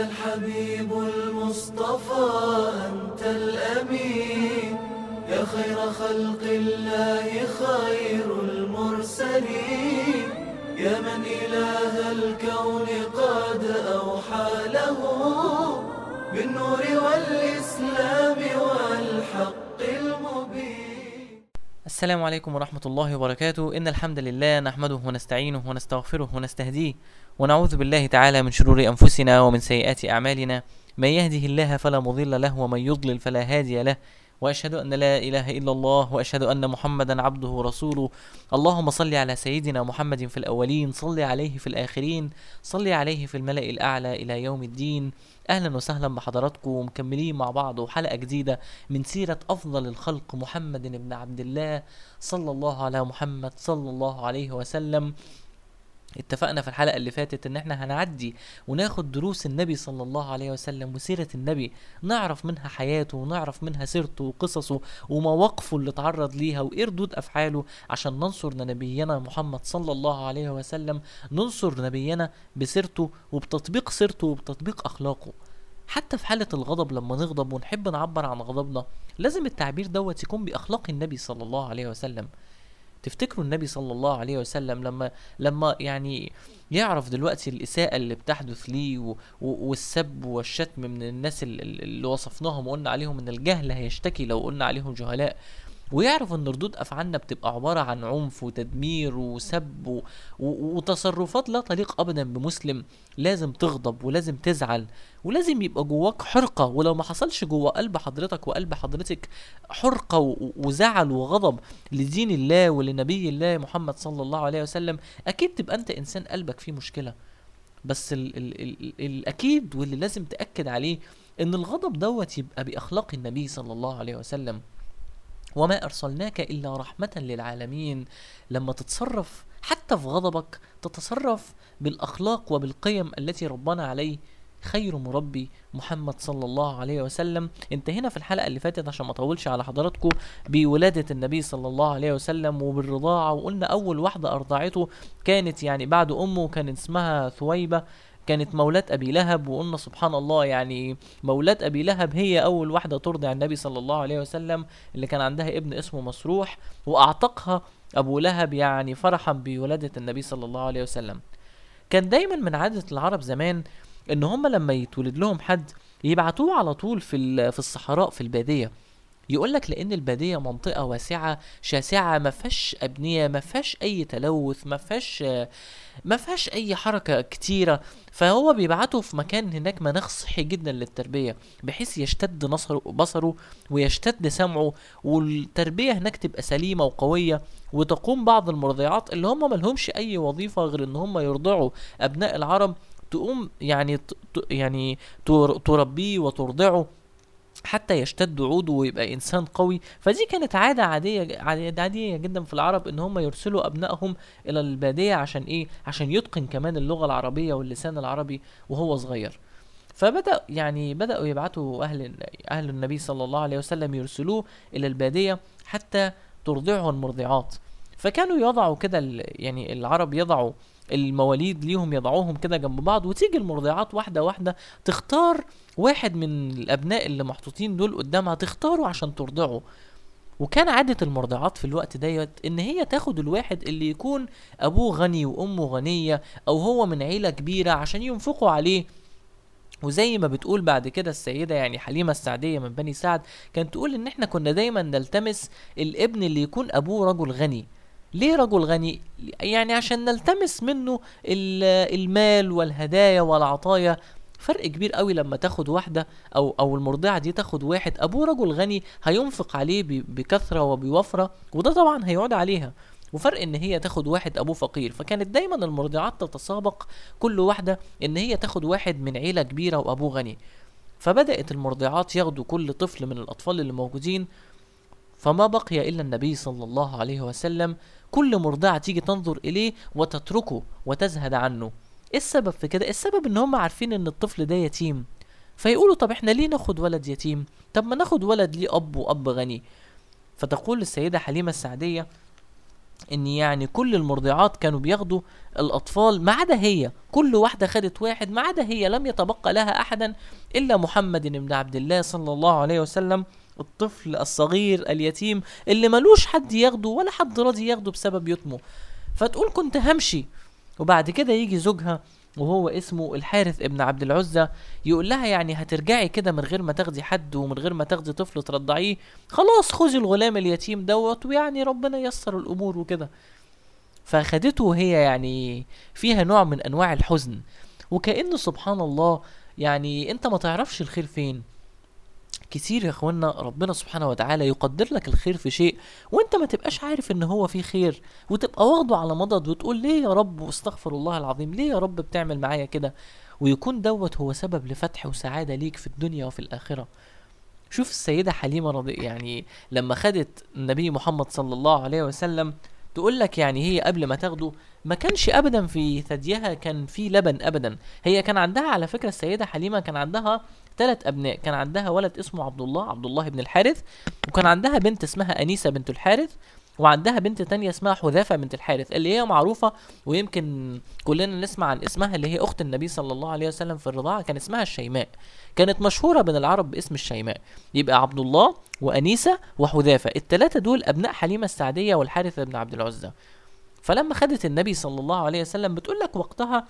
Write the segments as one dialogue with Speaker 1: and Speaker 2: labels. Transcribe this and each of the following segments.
Speaker 1: الحبيب المصطفى أنت الأمين يا خير خلق الله خير المرسلين يا من إله الكون قد أوحى له بالنور والإسلام والحق المبين
Speaker 2: السلام عليكم ورحمة الله وبركاته إن الحمد لله نحمده ونستعينه ونستغفره ونستهديه ونعوذ بالله تعالى من شرور أنفسنا ومن سيئات أعمالنا من يهده الله فلا مضل له ومن يضلل فلا هادي له وأشهد أن لا إله إلا الله وأشهد أن محمدا عبده ورسوله اللهم صل على سيدنا محمد في الأولين صل عليه في الآخرين صل عليه في الملأ الأعلى إلى يوم الدين أهلا وسهلا بحضراتكم مكملين مع بعض وحلقة جديدة من سيرة أفضل الخلق محمد بن عبد الله صلى الله على محمد صلى الله عليه وسلم اتفقنا في الحلقة اللي فاتت ان احنا هنعدي وناخد دروس النبي صلى الله عليه وسلم وسيرة النبي نعرف منها حياته ونعرف منها سيرته وقصصه ومواقفه اللي اتعرض ليها وايه ردود افعاله عشان ننصر نبينا محمد صلى الله عليه وسلم ننصر نبينا بسيرته وبتطبيق سيرته وبتطبيق اخلاقه حتى في حالة الغضب لما نغضب ونحب نعبر عن غضبنا لازم التعبير دوت يكون بأخلاق النبي صلى الله عليه وسلم تفتكروا النبي صلى الله عليه وسلم لما لما يعني يعرف دلوقتي الإساءة اللي بتحدث ليه و- و- والسب والشتم من الناس ال- ال- اللي وصفناهم وقلنا عليهم ان الجهل هيشتكي لو قلنا عليهم جهلاء ويعرف ان ردود افعالنا بتبقى عباره عن عنف وتدمير وسب و... و... وتصرفات لا تليق ابدا بمسلم لازم تغضب ولازم تزعل ولازم يبقى جواك حرقه ولو ما حصلش جوا قلب حضرتك وقلب حضرتك حرقه و... وزعل وغضب لدين الله ولنبي الله محمد صلى الله عليه وسلم اكيد تبقى انت انسان قلبك فيه مشكله بس ال ال ال ال الاكيد واللي لازم تاكد عليه ان الغضب دوت يبقى باخلاق النبي صلى الله عليه وسلم وما أرسلناك إلا رحمة للعالمين لما تتصرف حتى في غضبك تتصرف بالأخلاق وبالقيم التي ربنا عليه خير مربي محمد صلى الله عليه وسلم انتهينا في الحلقة اللي فاتت عشان ما اطولش على حضراتكم بولادة النبي صلى الله عليه وسلم وبالرضاعة وقلنا أول واحدة أرضعته كانت يعني بعد أمه كانت اسمها ثويبة كانت مولاة أبي لهب وقلنا سبحان الله يعني مولاة أبي لهب هي أول واحدة ترضع النبي صلى الله عليه وسلم اللي كان عندها ابن اسمه مسروح وأعتقها أبو لهب يعني فرحا بولادة النبي صلى الله عليه وسلم كان دايما من عادة العرب زمان إن هم لما يتولد لهم حد يبعتوه على طول في ال- في الصحراء في البادية يقول لك لان الباديه منطقه واسعه شاسعه ما فيهاش ابنيه ما فيهاش اي تلوث ما فيهاش ما فيهاش اي حركه كتيره فهو بيبعته في مكان هناك مناخ صحي جدا للتربيه بحيث يشتد نصره بصره ويشتد سمعه والتربيه هناك تبقى سليمه وقويه وتقوم بعض المرضعات اللي هم ملهمش اي وظيفه غير ان هم يرضعوا ابناء العرب تقوم يعني ت- ت- يعني تر- تربيه وترضعه حتى يشتد عوده ويبقى انسان قوي فدي كانت عاده عاديه عاديه عادية جدا في العرب ان هم يرسلوا ابنائهم الى الباديه عشان ايه عشان يتقن كمان اللغه العربيه واللسان العربي وهو صغير فبدا يعني بداوا يبعتوا اهل اهل النبي صلى الله عليه وسلم يرسلوه الى الباديه حتى ترضعه المرضعات فكانوا يضعوا كده ال- يعني العرب يضعوا المواليد ليهم يضعوهم كده جنب بعض وتيجي المرضعات واحده واحده تختار واحد من الابناء اللي محطوطين دول قدامها تختاره عشان ترضعه وكان عادة المرضعات في الوقت ديت ان هي تاخد الواحد اللي يكون ابوه غني وامه غنية او هو من عيلة كبيرة عشان ينفقوا عليه وزي ما بتقول بعد كده السيدة يعني حليمة السعدية من بني سعد كانت تقول ان احنا كنا دايما نلتمس الابن اللي يكون ابوه رجل غني ليه رجل غني يعني عشان نلتمس منه ال- المال والهدايا والعطايا فرق كبير قوي لما تاخد واحدة او او المرضعة دي تاخد واحد ابوه رجل غني هينفق عليه ب- بكثرة وبوفرة وده طبعا هيعود عليها وفرق ان هي تاخد واحد ابوه فقير فكانت دايما المرضعات تتسابق كل واحدة ان هي تاخد واحد من عيلة كبيرة وابوه غني فبدأت المرضعات ياخدوا كل طفل من الاطفال اللي موجودين فما بقي الا النبي صلى الله عليه وسلم كل مرضعة تيجي تنظر اليه وتتركه وتزهد عنه ايه السبب في كده السبب ان هم عارفين ان الطفل ده يتيم فيقولوا طب احنا ليه ناخد ولد يتيم طب ما ناخد ولد ليه اب واب غني فتقول السيدة حليمة السعدية ان يعني كل المرضعات كانوا بياخدوا الاطفال ما عدا هي كل واحده خدت واحد ما عدا هي لم يتبقى لها احدا الا محمد بن عبد الله صلى الله عليه وسلم الطفل الصغير اليتيم اللي ملوش حد ياخده ولا حد راضي ياخده بسبب يتمه فتقول كنت همشي وبعد كده يجي زوجها وهو اسمه الحارث ابن عبد العزة يقول لها يعني هترجعي كده من غير ما تاخدي حد ومن غير ما تاخدي طفل ترضعيه خلاص خذي الغلام اليتيم دوت ويعني ربنا يسر الامور وكده فاخدته وهي يعني فيها نوع من انواع الحزن وكأنه سبحان الله يعني انت ما تعرفش الخير فين كتير يا اخوانا ربنا سبحانه وتعالى يقدر لك الخير في شيء وانت ما تبقاش عارف ان هو فيه خير وتبقى واخده على مضض وتقول ليه يا رب واستغفر الله العظيم ليه يا رب بتعمل معايا كده ويكون دوت هو سبب لفتح وسعادة ليك في الدنيا وفي الآخرة شوف السيدة حليمة رضي يعني لما خدت النبي محمد صلى الله عليه وسلم تقول لك يعني هي قبل ما تاخده ما كانش ابدا في ثديها كان في لبن ابدا هي كان عندها على فكره السيده حليمه كان عندها ثلاث ابناء كان عندها ولد اسمه عبد الله عبد الله بن الحارث وكان عندها بنت اسمها انيسه بنت الحارث وعندها بنت تانية اسمها حذافة بنت الحارث اللي هي معروفة ويمكن كلنا نسمع عن اسمها اللي هي أخت النبي صلى الله عليه وسلم في الرضاعة كان اسمها الشيماء كانت مشهورة بين العرب باسم الشيماء يبقى عبد الله وأنيسة وحذافة الثلاثة دول أبناء حليمة السعدية والحارث بن عبد العزة فلما خدت النبي صلى الله عليه وسلم بتقول لك وقتها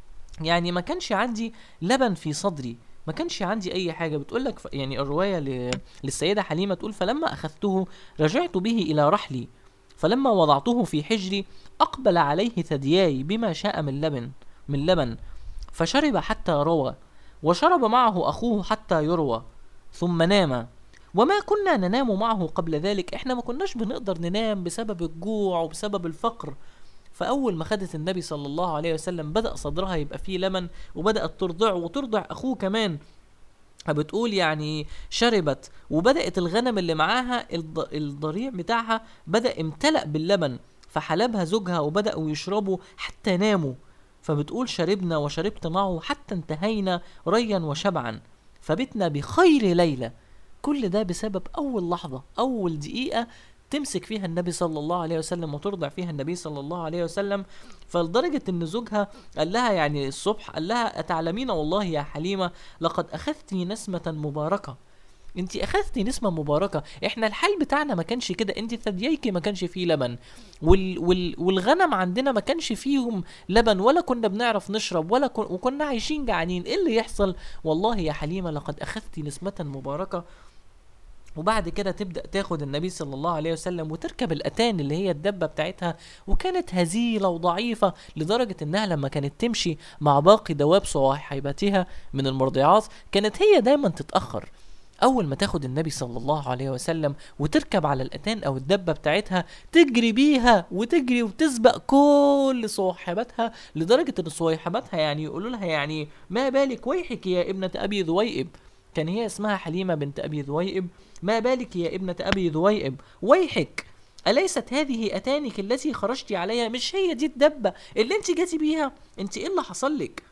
Speaker 2: يعني ما كانش عندي لبن في صدري ما كانش عندي اي حاجه بتقول لك يعني الروايه ل... للسيده حليمه تقول فلما اخذته رجعت به الى رحلي فلما وضعته في حجري اقبل عليه ثدياي بما شاء من لبن من لبن فشرب حتى روى وشرب معه اخوه حتى يروى ثم نام وما كنا ننام معه قبل ذلك احنا ما كناش بنقدر ننام بسبب الجوع وبسبب الفقر فأول ما خدت النبي صلى الله عليه وسلم بدأ صدرها يبقى فيه لمن وبدأت ترضعه وترضع أخوه كمان بتقول يعني شربت وبدأت الغنم اللي معاها الضريع بتاعها بدأ امتلأ باللبن فحلبها زوجها وبدأوا يشربوا حتى ناموا فبتقول شربنا وشربت معه حتى انتهينا ريا وشبعا فبتنا بخير ليلة كل ده بسبب أول لحظة أول دقيقة تمسك فيها النبي صلى الله عليه وسلم وترضع فيها النبي صلى الله عليه وسلم فلدرجة ان زوجها قال لها يعني الصبح قال لها اتعلمين والله يا حليمة لقد اخذتني نسمة مباركة انت اخذتي نسمة مباركة احنا الحال بتاعنا ما كانش كده انت ثدييكي ما كانش فيه لبن وال وال والغنم عندنا ما كانش فيهم لبن ولا كنا بنعرف نشرب ولا كن وكنا عايشين جعانين ايه اللي يحصل والله يا حليمة لقد اخذتي نسمة مباركة وبعد كده تبدا تاخد النبي صلى الله عليه وسلم وتركب الاتان اللي هي الدبه بتاعتها وكانت هزيله وضعيفه لدرجه انها لما كانت تمشي مع باقي دواب صواحبتها من المرضعات كانت هي دايما تتاخر اول ما تاخد النبي صلى الله عليه وسلم وتركب على الاتان او الدبه بتاعتها تجري بيها وتجري وتسبق كل صواحبتها لدرجه ان صواحبتها يعني يقولوا لها يعني ما بالك ويحك يا ابنه ابي ذويئب كان هي اسمها حليمه بنت ابي ذويئب ما بالك يا ابنة أبي ذويئب ويحك أليست هذه أتانك التي خرجت عليها مش هي دي الدبة اللي انت جاتي بيها انت ايه اللي حصل لك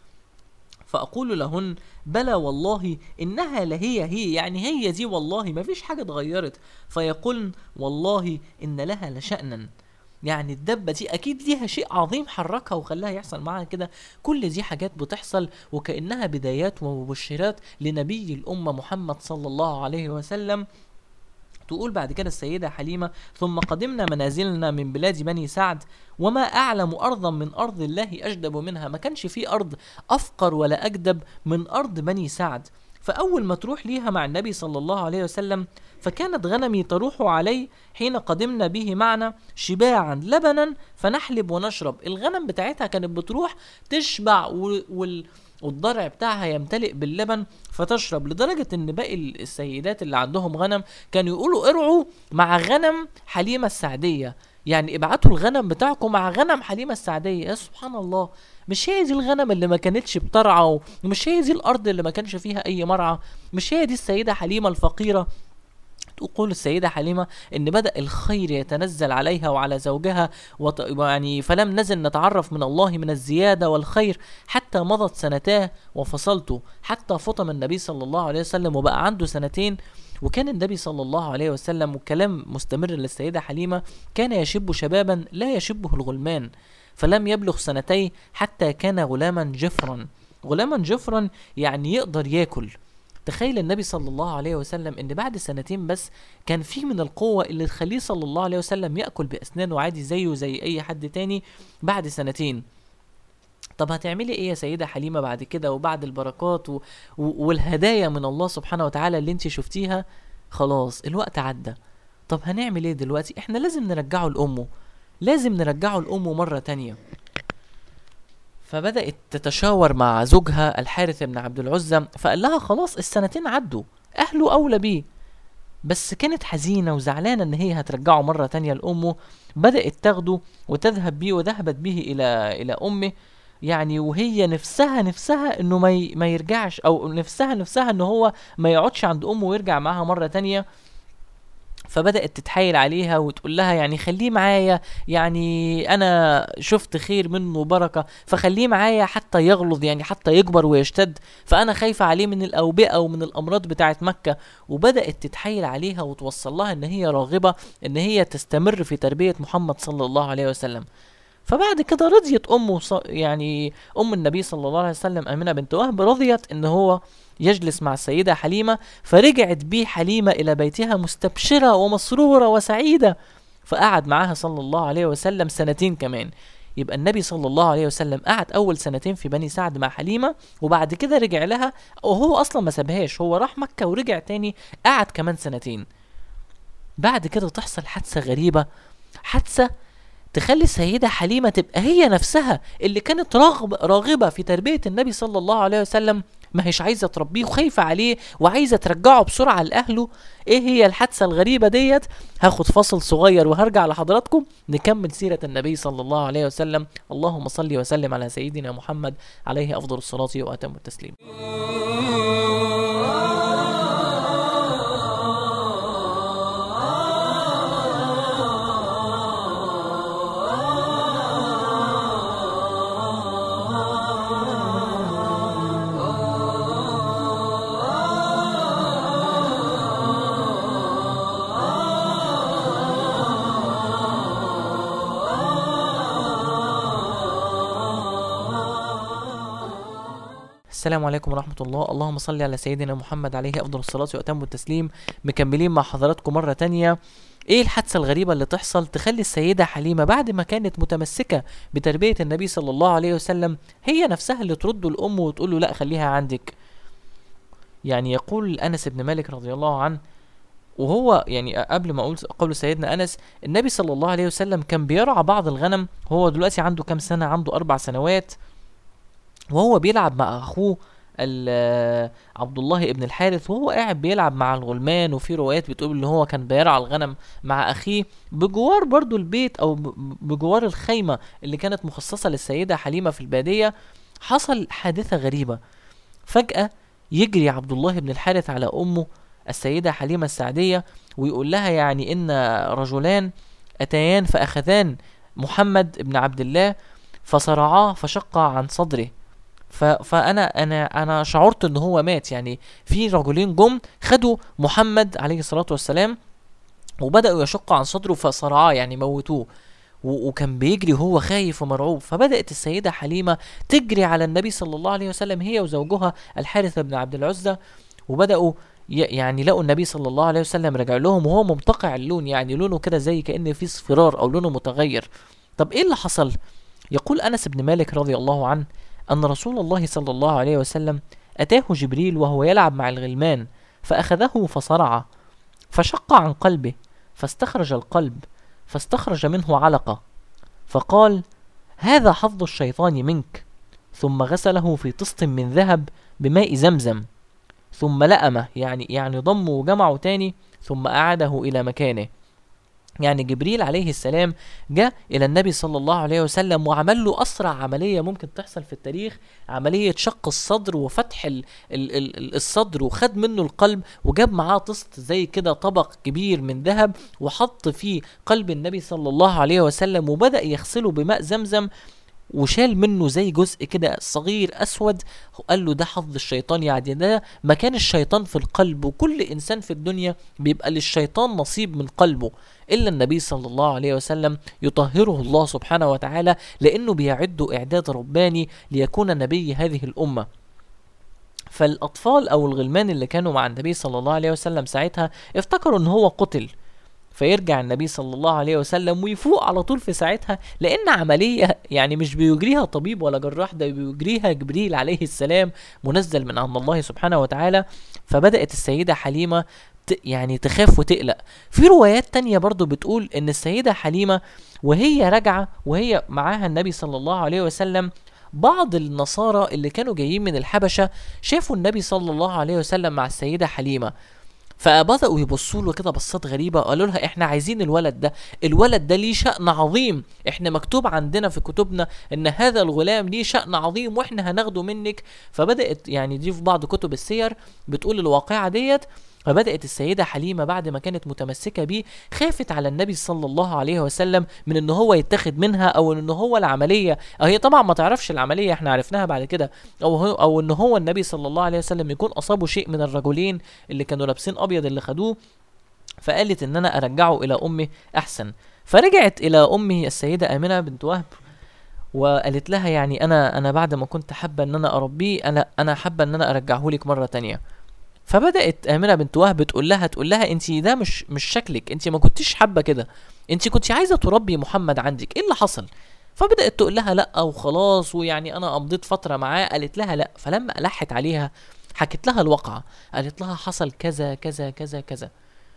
Speaker 2: فأقول لهن بلى والله إنها لهي هي يعني هي دي والله ما فيش حاجة اتغيرت فيقولن والله إن لها لشأنا يعني الدبة دي أكيد ليها شيء عظيم حركها وخلاها يحصل معاها كده كل دي حاجات بتحصل وكأنها بدايات ومبشرات لنبي الأمة محمد صلى الله عليه وسلم تقول بعد كده السيدة حليمة ثم قدمنا منازلنا من بلاد بني سعد وما أعلم أرضا من أرض الله أجدب منها ما كانش في أرض أفقر ولا أجدب من أرض بني سعد فأول ما تروح ليها مع النبي صلى الله عليه وسلم فكانت غنمي تروح علي حين قدمنا به معنا شباعا لبنا فنحلب ونشرب الغنم بتاعتها كانت بتروح تشبع وال والضرع بتاعها يمتلئ باللبن فتشرب لدرجة ان باقي السيدات اللي عندهم غنم كانوا يقولوا ارعوا مع غنم حليمة السعدية يعني ابعتوا الغنم بتاعكم مع غنم حليمة السعدية يا سبحان الله مش هي دي الغنم اللي ما كانتش بترعى ومش هي دي الارض اللي ما كانش فيها اي مرعى مش هي دي السيدة حليمة الفقيرة تقول السيدة حليمة إن بدأ الخير يتنزل عليها وعلى زوجها وط... يعني فلم نزل نتعرف من الله من الزيادة والخير حتى مضت سنتاه وفصلت حتى فطم النبي صلى الله عليه وسلم وبقى عنده سنتين وكان النبي صلى الله عليه وسلم وكلام مستمر للسيدة حليمة كان يشب شبابا لا يشبه الغلمان فلم يبلغ سنتي حتى كان غلاما جفرا غلاما جفرا يعني يقدر ياكل تخيل النبي صلى الله عليه وسلم ان بعد سنتين بس كان في من القوة اللي تخليه صلى الله عليه وسلم يأكل بأسنانه عادي زيه زي أي حد تاني بعد سنتين طب هتعملي ايه يا سيدة حليمة بعد كده وبعد البركات و... و... والهدايا من الله سبحانه وتعالى اللي انت شفتيها خلاص الوقت عدى طب هنعمل ايه دلوقتي احنا لازم نرجعه لأمه لازم نرجعه لأمه مرة تانية فبدأت تتشاور مع زوجها الحارث بن عبد العزى فقال لها خلاص السنتين عدوا أهله أولى بيه بس كانت حزينة وزعلانة إن هي هترجعه مرة تانية لأمه بدأت تاخده وتذهب بيه وذهبت به إلى إلى أمه يعني وهي نفسها نفسها إنه ما ي- ما يرجعش أو نفسها نفسها إن هو ما يقعدش عند أمه ويرجع معاها مرة تانية فبدأت تتحايل عليها وتقول لها يعني خليه معايا يعني أنا شفت خير منه وبركة فخليه معايا حتى يغلظ يعني حتى يكبر ويشتد فأنا خايفة عليه من الأوبئة ومن الأمراض بتاعة مكة وبدأت تتحايل عليها وتوصل لها إن هي راغبة إن هي تستمر في تربية محمد صلى الله عليه وسلم فبعد كده رضيت أمه ص- يعني أم النبي صلى الله عليه وسلم آمنة بنت وهب رضيت إن هو يجلس مع السيدة حليمة فرجعت بيه حليمة إلى بيتها مستبشرة ومسرورة وسعيدة فقعد معاها صلى الله عليه وسلم سنتين كمان يبقى النبي صلى الله عليه وسلم قعد أول سنتين في بني سعد مع حليمة وبعد كده رجع لها وهو أصلا ما سابهاش هو راح مكة ورجع تاني قعد كمان سنتين بعد كده تحصل حادثة غريبة حادثة تخلي السيدة حليمة تبقى هي نفسها اللي كانت راغب راغبة في تربية النبي صلى الله عليه وسلم ما هيش عايزة تربيه وخايفة عليه وعايزة ترجعه بسرعة لأهله ايه هي الحادثة الغريبة ديت هاخد فاصل صغير وهرجع لحضراتكم نكمل سيرة النبي صلى الله عليه وسلم اللهم صل وسلم على سيدنا محمد عليه أفضل الصلاة وأتم التسليم السلام عليكم ورحمة الله اللهم صل على سيدنا محمد عليه أفضل الصلاة وأتم التسليم مكملين مع حضراتكم مرة تانية ايه الحادثة الغريبة اللي تحصل تخلي السيدة حليمة بعد ما كانت متمسكة بتربية النبي صلى الله عليه وسلم هي نفسها اللي ترد الأم وتقول له لا خليها عندك يعني يقول أنس بن مالك رضي الله عنه وهو يعني قبل ما اقول قول سيدنا انس النبي صلى الله عليه وسلم كان بيرعى بعض الغنم هو دلوقتي عنده كام سنه عنده اربع سنوات وهو بيلعب مع اخوه ال- عبد الله ابن الحارث وهو قاعد بيلعب مع الغلمان وفي روايات بتقول ان هو كان بيرعى الغنم مع اخيه بجوار برضو البيت او ب- بجوار الخيمه اللي كانت مخصصه للسيده حليمه في الباديه حصل حادثه غريبه فجاه يجري عبد الله بن الحارث على امه السيده حليمه السعديه ويقول لها يعني ان رجلان اتيان فاخذان محمد بن عبد الله فصرعاه فشق عن صدره ف... فانا انا انا شعرت ان هو مات يعني في رجلين جم خدوا محمد عليه الصلاه والسلام وبداوا يشقوا عن صدره فصرعاه يعني موتوه و... وكان بيجري وهو خايف ومرعوب فبدات السيده حليمه تجري على النبي صلى الله عليه وسلم هي وزوجها الحارث بن عبد العزى وبداوا ي... يعني لقوا النبي صلى الله عليه وسلم رجع لهم وهو ممتقع اللون يعني لونه كده زي كأن في اصفرار او لونه متغير طب ايه اللي حصل يقول انس بن مالك رضي الله عنه أن رسول الله صلى الله عليه وسلم أتاه جبريل وهو يلعب مع الغلمان فأخذه فصرعه فشق عن قلبه فاستخرج القلب فاستخرج منه علقة فقال هذا حظ الشيطان منك ثم غسله في طست من ذهب بماء زمزم ثم لأمه يعني يعني ضمه وجمعه تاني ثم أعاده إلى مكانه يعني جبريل عليه السلام جاء إلى النبي صلى الله عليه وسلم وعمل له أسرع عملية ممكن تحصل في التاريخ عملية شق الصدر وفتح ال ال ال الصدر وخد منه القلب وجاب معاه طست زي كده طبق كبير من ذهب وحط فيه قلب النبي صلى الله عليه وسلم وبدأ يغسله بماء زمزم وشال منه زي جزء كده صغير اسود قال له ده حظ الشيطان يعني ده مكان الشيطان في القلب وكل انسان في الدنيا بيبقى للشيطان نصيب من قلبه الا النبي صلى الله عليه وسلم يطهره الله سبحانه وتعالى لانه بيعده اعداد رباني ليكون نبي هذه الامه فالاطفال او الغلمان اللي كانوا مع النبي صلى الله عليه وسلم ساعتها افتكروا ان هو قتل فيرجع النبي صلى الله عليه وسلم ويفوق على طول في ساعتها لان عمليه يعني مش بيجريها طبيب ولا جراح ده بيجريها جبريل عليه السلام منزل من عند الله سبحانه وتعالى فبدات السيده حليمه ت- يعني تخاف وتقلق في روايات تانية برضو بتقول ان السيدة حليمة وهي راجعة وهي معاها النبي صلى الله عليه وسلم بعض النصارى اللي كانوا جايين من الحبشة شافوا النبي صلى الله عليه وسلم مع السيدة حليمة فبدأوا يبصوا له كده بصات غريبة قالوا لها احنا عايزين الولد ده الولد ده ليه شأن عظيم احنا مكتوب عندنا في كتبنا ان هذا الغلام ليه شأن عظيم واحنا هناخده منك فبدأت يعني دي في بعض كتب السير بتقول الواقعة ديت فبدأت السيدة حليمة بعد ما كانت متمسكة بيه خافت على النبي صلى الله عليه وسلم من ان هو يتاخد منها او ان هو العملية أو هي طبعا ما تعرفش العملية احنا عرفناها بعد كده او هو او ان هو النبي صلى الله عليه وسلم يكون اصابه شيء من الرجلين اللي كانوا لابسين ابيض اللي خدوه فقالت ان انا ارجعه الى امي احسن فرجعت الى امه السيدة امنة بنت وهب وقالت لها يعني انا انا بعد ما كنت حابة ان انا اربيه انا انا حابة ان انا ارجعه لك مرة تانية فبدات امنه بنت وهب تقول لها تقول لها انت ده مش مش شكلك انت ما كنتيش حابه كده انت كنت عايزه تربي محمد عندك ايه اللي حصل فبدات تقول لها لا وخلاص ويعني انا قضيت فتره معاه قالت لها لا فلما الحت عليها حكت لها الواقعه قالت لها حصل كذا كذا كذا كذا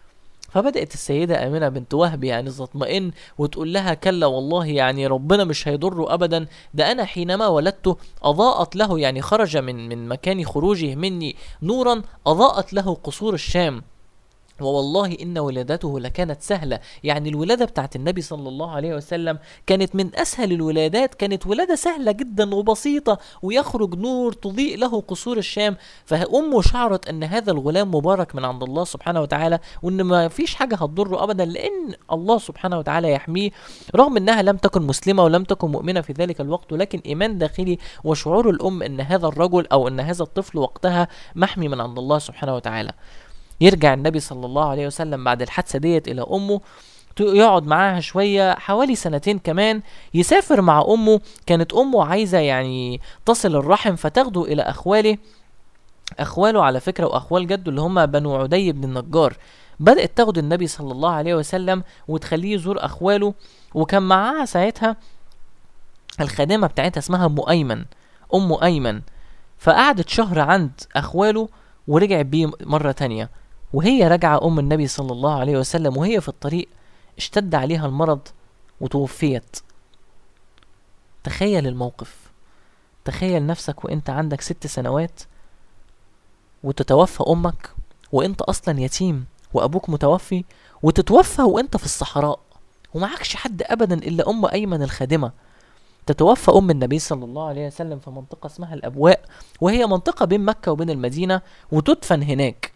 Speaker 2: فبدأت السيدة آمنة بنت وهب يعني تطمئن وتقول لها كلا والله يعني ربنا مش هيضره أبدا ده أنا حينما ولدته أضاءت له يعني خرج من من مكان خروجه مني نورا أضاءت له قصور الشام ووالله إن ولادته لكانت سهلة يعني الولادة بتاعت النبي صلى الله عليه وسلم كانت من أسهل الولادات كانت ولادة سهلة جدا وبسيطة ويخرج نور تضيء له قصور الشام فأمه شعرت أن هذا الغلام مبارك من عند الله سبحانه وتعالى وأن ما فيش حاجة هتضره أبدا لأن الله سبحانه وتعالى يحميه رغم أنها لم تكن مسلمة ولم تكن مؤمنة في ذلك الوقت ولكن إيمان داخلي وشعور الأم أن هذا الرجل أو أن هذا الطفل وقتها محمي من عند الله سبحانه وتعالى يرجع النبي صلى الله عليه وسلم بعد الحادثه ديت الى امه ت- يقعد معاها شويه حوالي سنتين كمان يسافر مع امه كانت امه عايزه يعني تصل الرحم فتاخده الى اخواله اخواله على فكره واخوال جده اللي هم بنو عدي بن النجار بدات تاخد النبي صلى الله عليه وسلم وتخليه يزور اخواله وكان معاها ساعتها الخادمه بتاعتها اسمها ام ايمن ام ايمن فقعدت شهر عند اخواله ورجعت بيه مره تانية وهي راجعة أم النبي صلى الله عليه وسلم وهي في الطريق اشتد عليها المرض وتوفيت تخيل الموقف تخيل نفسك وانت عندك ست سنوات وتتوفى أمك وانت أصلا يتيم وأبوك متوفي وتتوفى وانت في الصحراء ومعكش حد أبدا إلا أم أيمن الخادمة تتوفى أم النبي صلى الله عليه وسلم في منطقة اسمها الأبواء وهي منطقة بين مكة وبين المدينة وتدفن هناك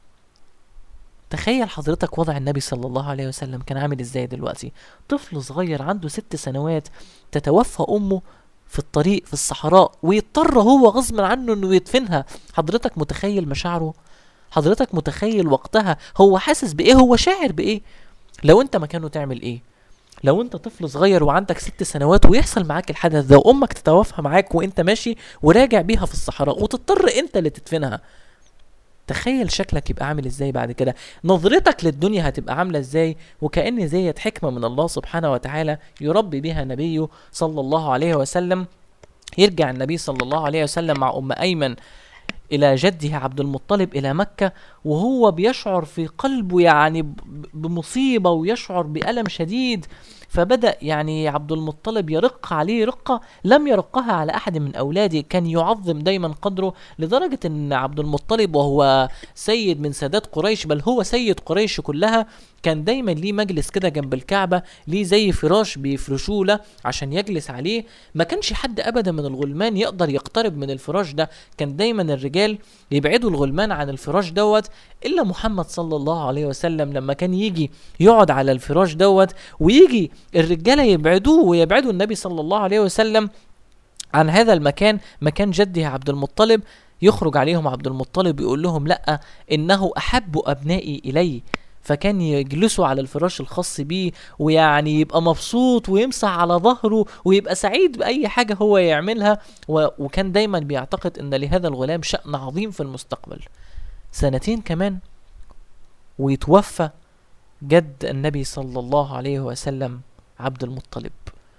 Speaker 2: تخيل حضرتك وضع النبي صلى الله عليه وسلم كان عامل ازاي دلوقتي طفل صغير عنده ست سنوات تتوفى امه في الطريق في الصحراء ويضطر هو غصب عنه انه يدفنها حضرتك متخيل مشاعره حضرتك متخيل وقتها هو حاسس بايه هو شاعر بايه لو انت مكانه تعمل ايه لو انت طفل صغير وعندك ست سنوات ويحصل معاك الحدث ده وامك تتوفى معاك وانت ماشي وراجع بيها في الصحراء وتضطر انت اللي تدفنها تخيل شكلك يبقى عامل ازاي بعد كده نظرتك للدنيا هتبقى عاملة ازاي وكأن زيت حكمة من الله سبحانه وتعالى يربي بها نبيه صلى الله عليه وسلم يرجع النبي صلى الله عليه وسلم مع أم أيمن إلى جده عبد المطلب إلى مكة وهو بيشعر في قلبه يعني ب- بمصيبة ويشعر بألم شديد فبدأ يعني عبد المطلب يرق عليه رقة لم يرقها على أحد من أولاده كان يعظم دايما قدره لدرجة أن عبد المطلب وهو سيد من سادات قريش بل هو سيد قريش كلها كان دايما ليه مجلس كده جنب الكعبة ليه زي فراش بيفرشوه له عشان يجلس عليه ما كانش حد ابدا من الغلمان يقدر يقترب من الفراش ده كان دايما الرجال يبعدوا الغلمان عن الفراش دوت الا محمد صلى الله عليه وسلم لما كان يجي يقعد على الفراش دوت ويجي الرجاله يبعدوه ويبعدوا النبي صلى الله عليه وسلم عن هذا المكان مكان جده عبد المطلب يخرج عليهم عبد المطلب يقول لهم لا انه احب ابنائي الي فكان يجلسوا على الفراش الخاص بيه ويعني يبقى مبسوط ويمسح على ظهره ويبقى سعيد بأي حاجة هو يعملها و... وكان دايما بيعتقد أن لهذا الغلام شأن عظيم في المستقبل سنتين كمان ويتوفى جد النبي صلى الله عليه وسلم عبد المطلب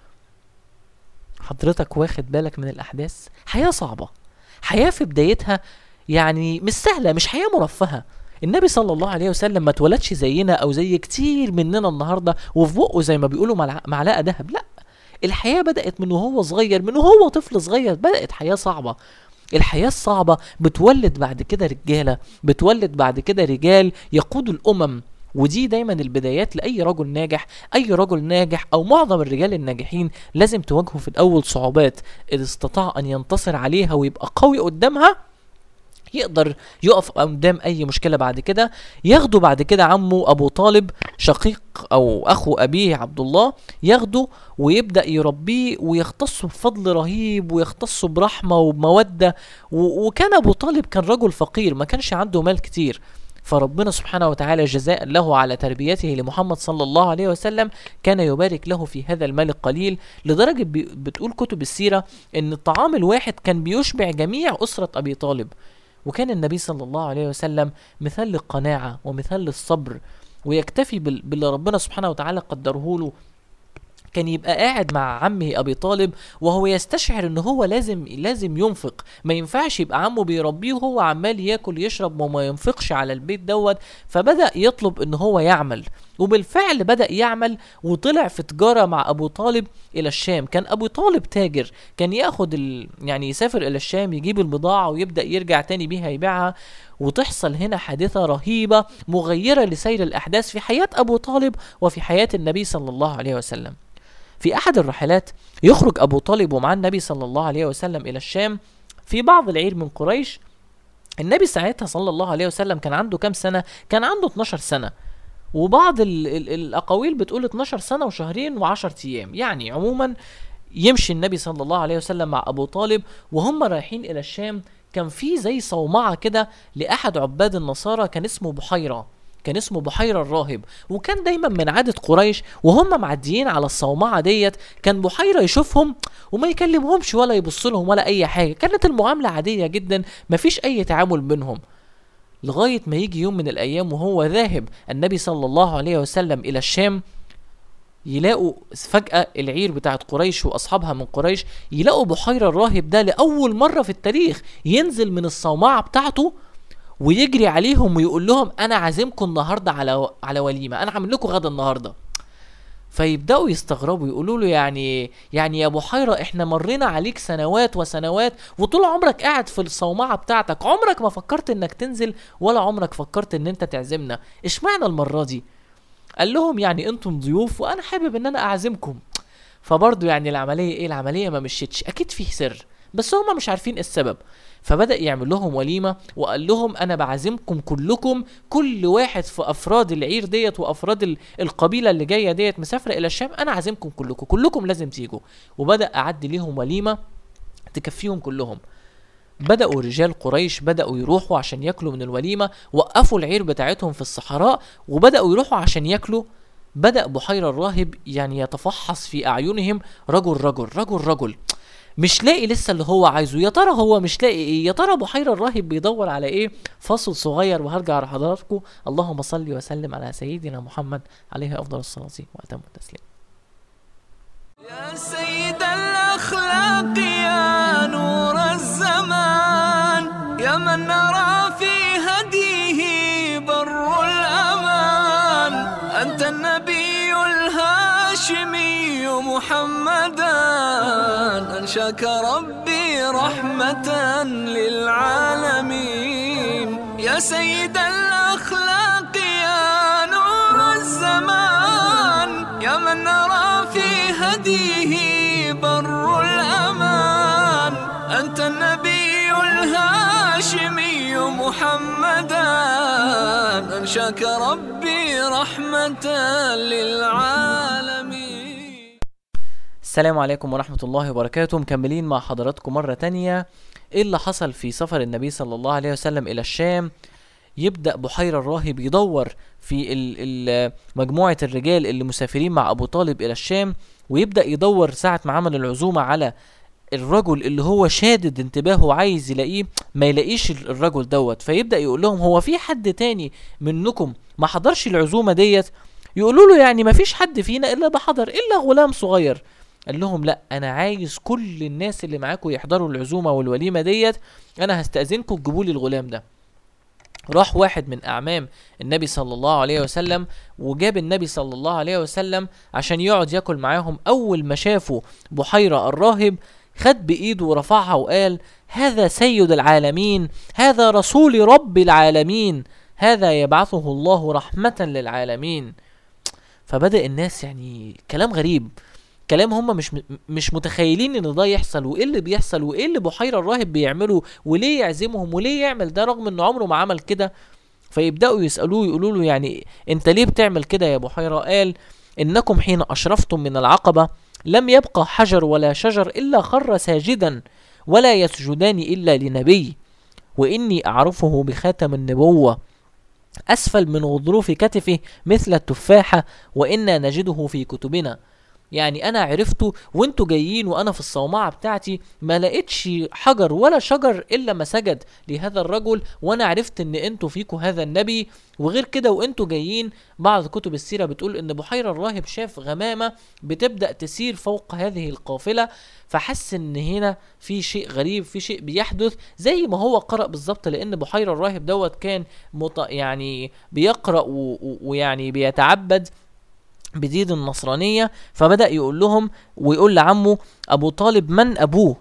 Speaker 2: حضرتك واخد بالك من الأحداث حياة صعبة حياة في بدايتها يعني مش سهلة مش حياة مرفهة النبي صلى الله عليه وسلم ما اتولدش زينا او زي كتير مننا النهارده وفي بقه زي ما بيقولوا معلقه معلقة ذهب لا الحياه بدات من وهو صغير من وهو طفل صغير بدات حياه صعبه الحياة الصعبة بتولد بعد كده رجالة بتولد بعد كده رجال يقودوا الأمم ودي دايما البدايات لأي رجل ناجح أي رجل ناجح أو معظم الرجال الناجحين لازم تواجهه في الأول صعوبات إذا استطاع أن ينتصر عليها ويبقى قوي قدامها يقدر يقف قدام اي مشكله بعد كده ياخده بعد كده عمه ابو طالب شقيق او اخو ابيه عبد الله ياخده ويبدا يربيه ويختصه بفضل رهيب ويختصه برحمه وبموده و- وكان ابو طالب كان رجل فقير ما كانش عنده مال كتير فربنا سبحانه وتعالى جزاء له على تربيته لمحمد صلى الله عليه وسلم كان يبارك له في هذا المال القليل لدرجة بي- بتقول كتب السيرة ان الطعام الواحد كان بيشبع جميع أسرة أبي طالب وكان النبي صلى الله عليه وسلم مثال للقناعة ومثال للصبر ويكتفي بال- باللي ربنا سبحانه وتعالى قدره له كان يبقى قاعد مع عمه ابي طالب وهو يستشعر ان هو لازم لازم ينفق ما ينفعش يبقى عمه بيربيه وهو عمال ياكل يشرب وما ينفقش على البيت دوت فبدا يطلب ان هو يعمل وبالفعل بدا يعمل وطلع في تجاره مع ابو طالب الى الشام كان ابو طالب تاجر كان ياخد ال... يعني يسافر الى الشام يجيب البضاعه ويبدا يرجع تاني بيها يبيعها وتحصل هنا حادثه رهيبه مغيره لسير الاحداث في حياه ابو طالب وفي حياه النبي صلى الله عليه وسلم في احد الرحلات يخرج ابو طالب ومعاه النبي صلى الله عليه وسلم الى الشام في بعض العير من قريش النبي ساعتها صلى الله عليه وسلم كان عنده كام سنه كان عنده 12 سنه وبعض ال ال الاقاويل بتقول 12 سنه وشهرين و10 ايام يعني عموما يمشي النبي صلى الله عليه وسلم مع ابو طالب وهم رايحين الى الشام كان في زي صومعه كده لاحد عباد النصارى كان اسمه بحيره كان اسمه بحيرة الراهب وكان دايما من عادة قريش وهم معديين على الصومعة ديت كان بحيرة يشوفهم وما يكلمهمش ولا يبص لهم ولا أي حاجة كانت المعاملة عادية جدا مفيش أي تعامل بينهم لغاية ما يجي يوم من الأيام وهو ذاهب النبي صلى الله عليه وسلم إلى الشام يلاقوا فجأة العير بتاعت قريش وأصحابها من قريش يلاقوا بحيرة الراهب ده لأول مرة في التاريخ ينزل من الصومعة بتاعته ويجري عليهم ويقول لهم انا عازمكم النهارده على على وليمه انا عامل لكم غدا النهارده فيبداوا يستغربوا يقولوا له يعني يعني يا بحيره احنا مرينا عليك سنوات وسنوات وطول عمرك قاعد في الصومعه بتاعتك عمرك ما فكرت انك تنزل ولا عمرك فكرت ان انت تعزمنا اشمعنى المره دي قال لهم يعني انتم ضيوف وانا حابب ان انا اعزمكم فبرضه يعني العمليه ايه العمليه ما مشيتش اكيد فيه سر بس هما مش عارفين إيه السبب فبدأ يعمل لهم وليمة وقال لهم أنا بعزمكم كلكم كل واحد في أفراد العير ديت وأفراد ال- القبيلة اللي جاية ديت مسافرة إلى الشام أنا عازمكم كلكم كلكم لازم تيجوا وبدأ أعد ليهم وليمة تكفيهم كلهم بدأوا رجال قريش بدأوا يروحوا عشان ياكلوا من الوليمة وقفوا العير بتاعتهم في الصحراء وبدأوا يروحوا عشان ياكلوا بدأ بحيرة الراهب يعني يتفحص في أعينهم رجل رجل رجل رجل مش لاقي لسه اللي هو عايزه يا ترى هو مش لاقي ايه يا ترى بحيرة الراهب بيدور على ايه فاصل صغير وهرجع لحضراتكم اللهم صل وسلم على سيدنا محمد عليه افضل الصلاة واتم التسليم
Speaker 1: يا سيد الأخلاق يا نور الزمان يا من نرى في هديه بر الأمان أنت النبي الهاشمي محمدا أنشاك ربي رحمة للعالمين يا سيد الأخلاق يا نور الزمان الزمان يا من نرى في هديه بر الأمان أنت النبي الهاشمي محمدا أنشاك ربي رحمة للعالمين
Speaker 2: السلام عليكم ورحمة الله وبركاته مكملين مع حضراتكم مرة تانية ايه اللي حصل في سفر النبي صلى الله عليه وسلم الى الشام يبدأ بحيرة الراهب يدور في ال- ال- مجموعة الرجال اللي مسافرين مع أبو طالب إلى الشام ويبدأ يدور ساعة ما عمل العزومة على الرجل اللي هو شادد انتباهه وعايز يلاقيه ما يلاقيش ال- الرجل دوت فيبدأ يقول لهم هو في حد تاني منكم ما حضرش العزومة ديت يقولوا له يعني ما فيش حد فينا إلا بحضر إلا غلام صغير قال لهم لا انا عايز كل الناس اللي معاكم يحضروا العزومه والوليمه ديت انا هستاذنكم تجيبوا لي الغلام ده راح واحد من اعمام النبي صلى الله عليه وسلم وجاب النبي صلى الله عليه وسلم عشان يقعد ياكل معاهم اول ما شافوا بحيره الراهب خد بايده ورفعها وقال هذا سيد العالمين هذا رسول رب العالمين هذا يبعثه الله رحمه للعالمين فبدا الناس يعني كلام غريب كلام هم مش مش متخيلين ان ده يحصل وايه اللي بيحصل وايه اللي بحيره الراهب بيعمله وليه يعزمهم وليه يعمل ده رغم انه عمره ما عمل كده فيبداوا يسالوه يقولوا له يعني انت ليه بتعمل كده يا بحيره قال انكم حين اشرفتم من العقبه لم يبقى حجر ولا شجر الا خر ساجدا ولا يسجدان الا لنبي واني اعرفه بخاتم النبوه اسفل من غضروف كتفه مثل التفاحه وانا نجده في كتبنا يعني انا عرفته وانتوا جايين وانا في الصومعه بتاعتي ما لقيتش حجر ولا شجر الا ما سجد لهذا الرجل وانا عرفت ان انتوا فيكوا هذا النبي وغير كده وانتوا جايين بعض كتب السيره بتقول ان بحيره الراهب شاف غمامه بتبدا تسير فوق هذه القافله فحس ان هنا في شيء غريب في شيء بيحدث زي ما هو قرأ بالظبط لان بحيره الراهب دوت كان مط... يعني بيقرأ و... و... ويعني بيتعبد بدين النصرانية فبدأ يقول لهم ويقول لعمه أبو طالب من أبوه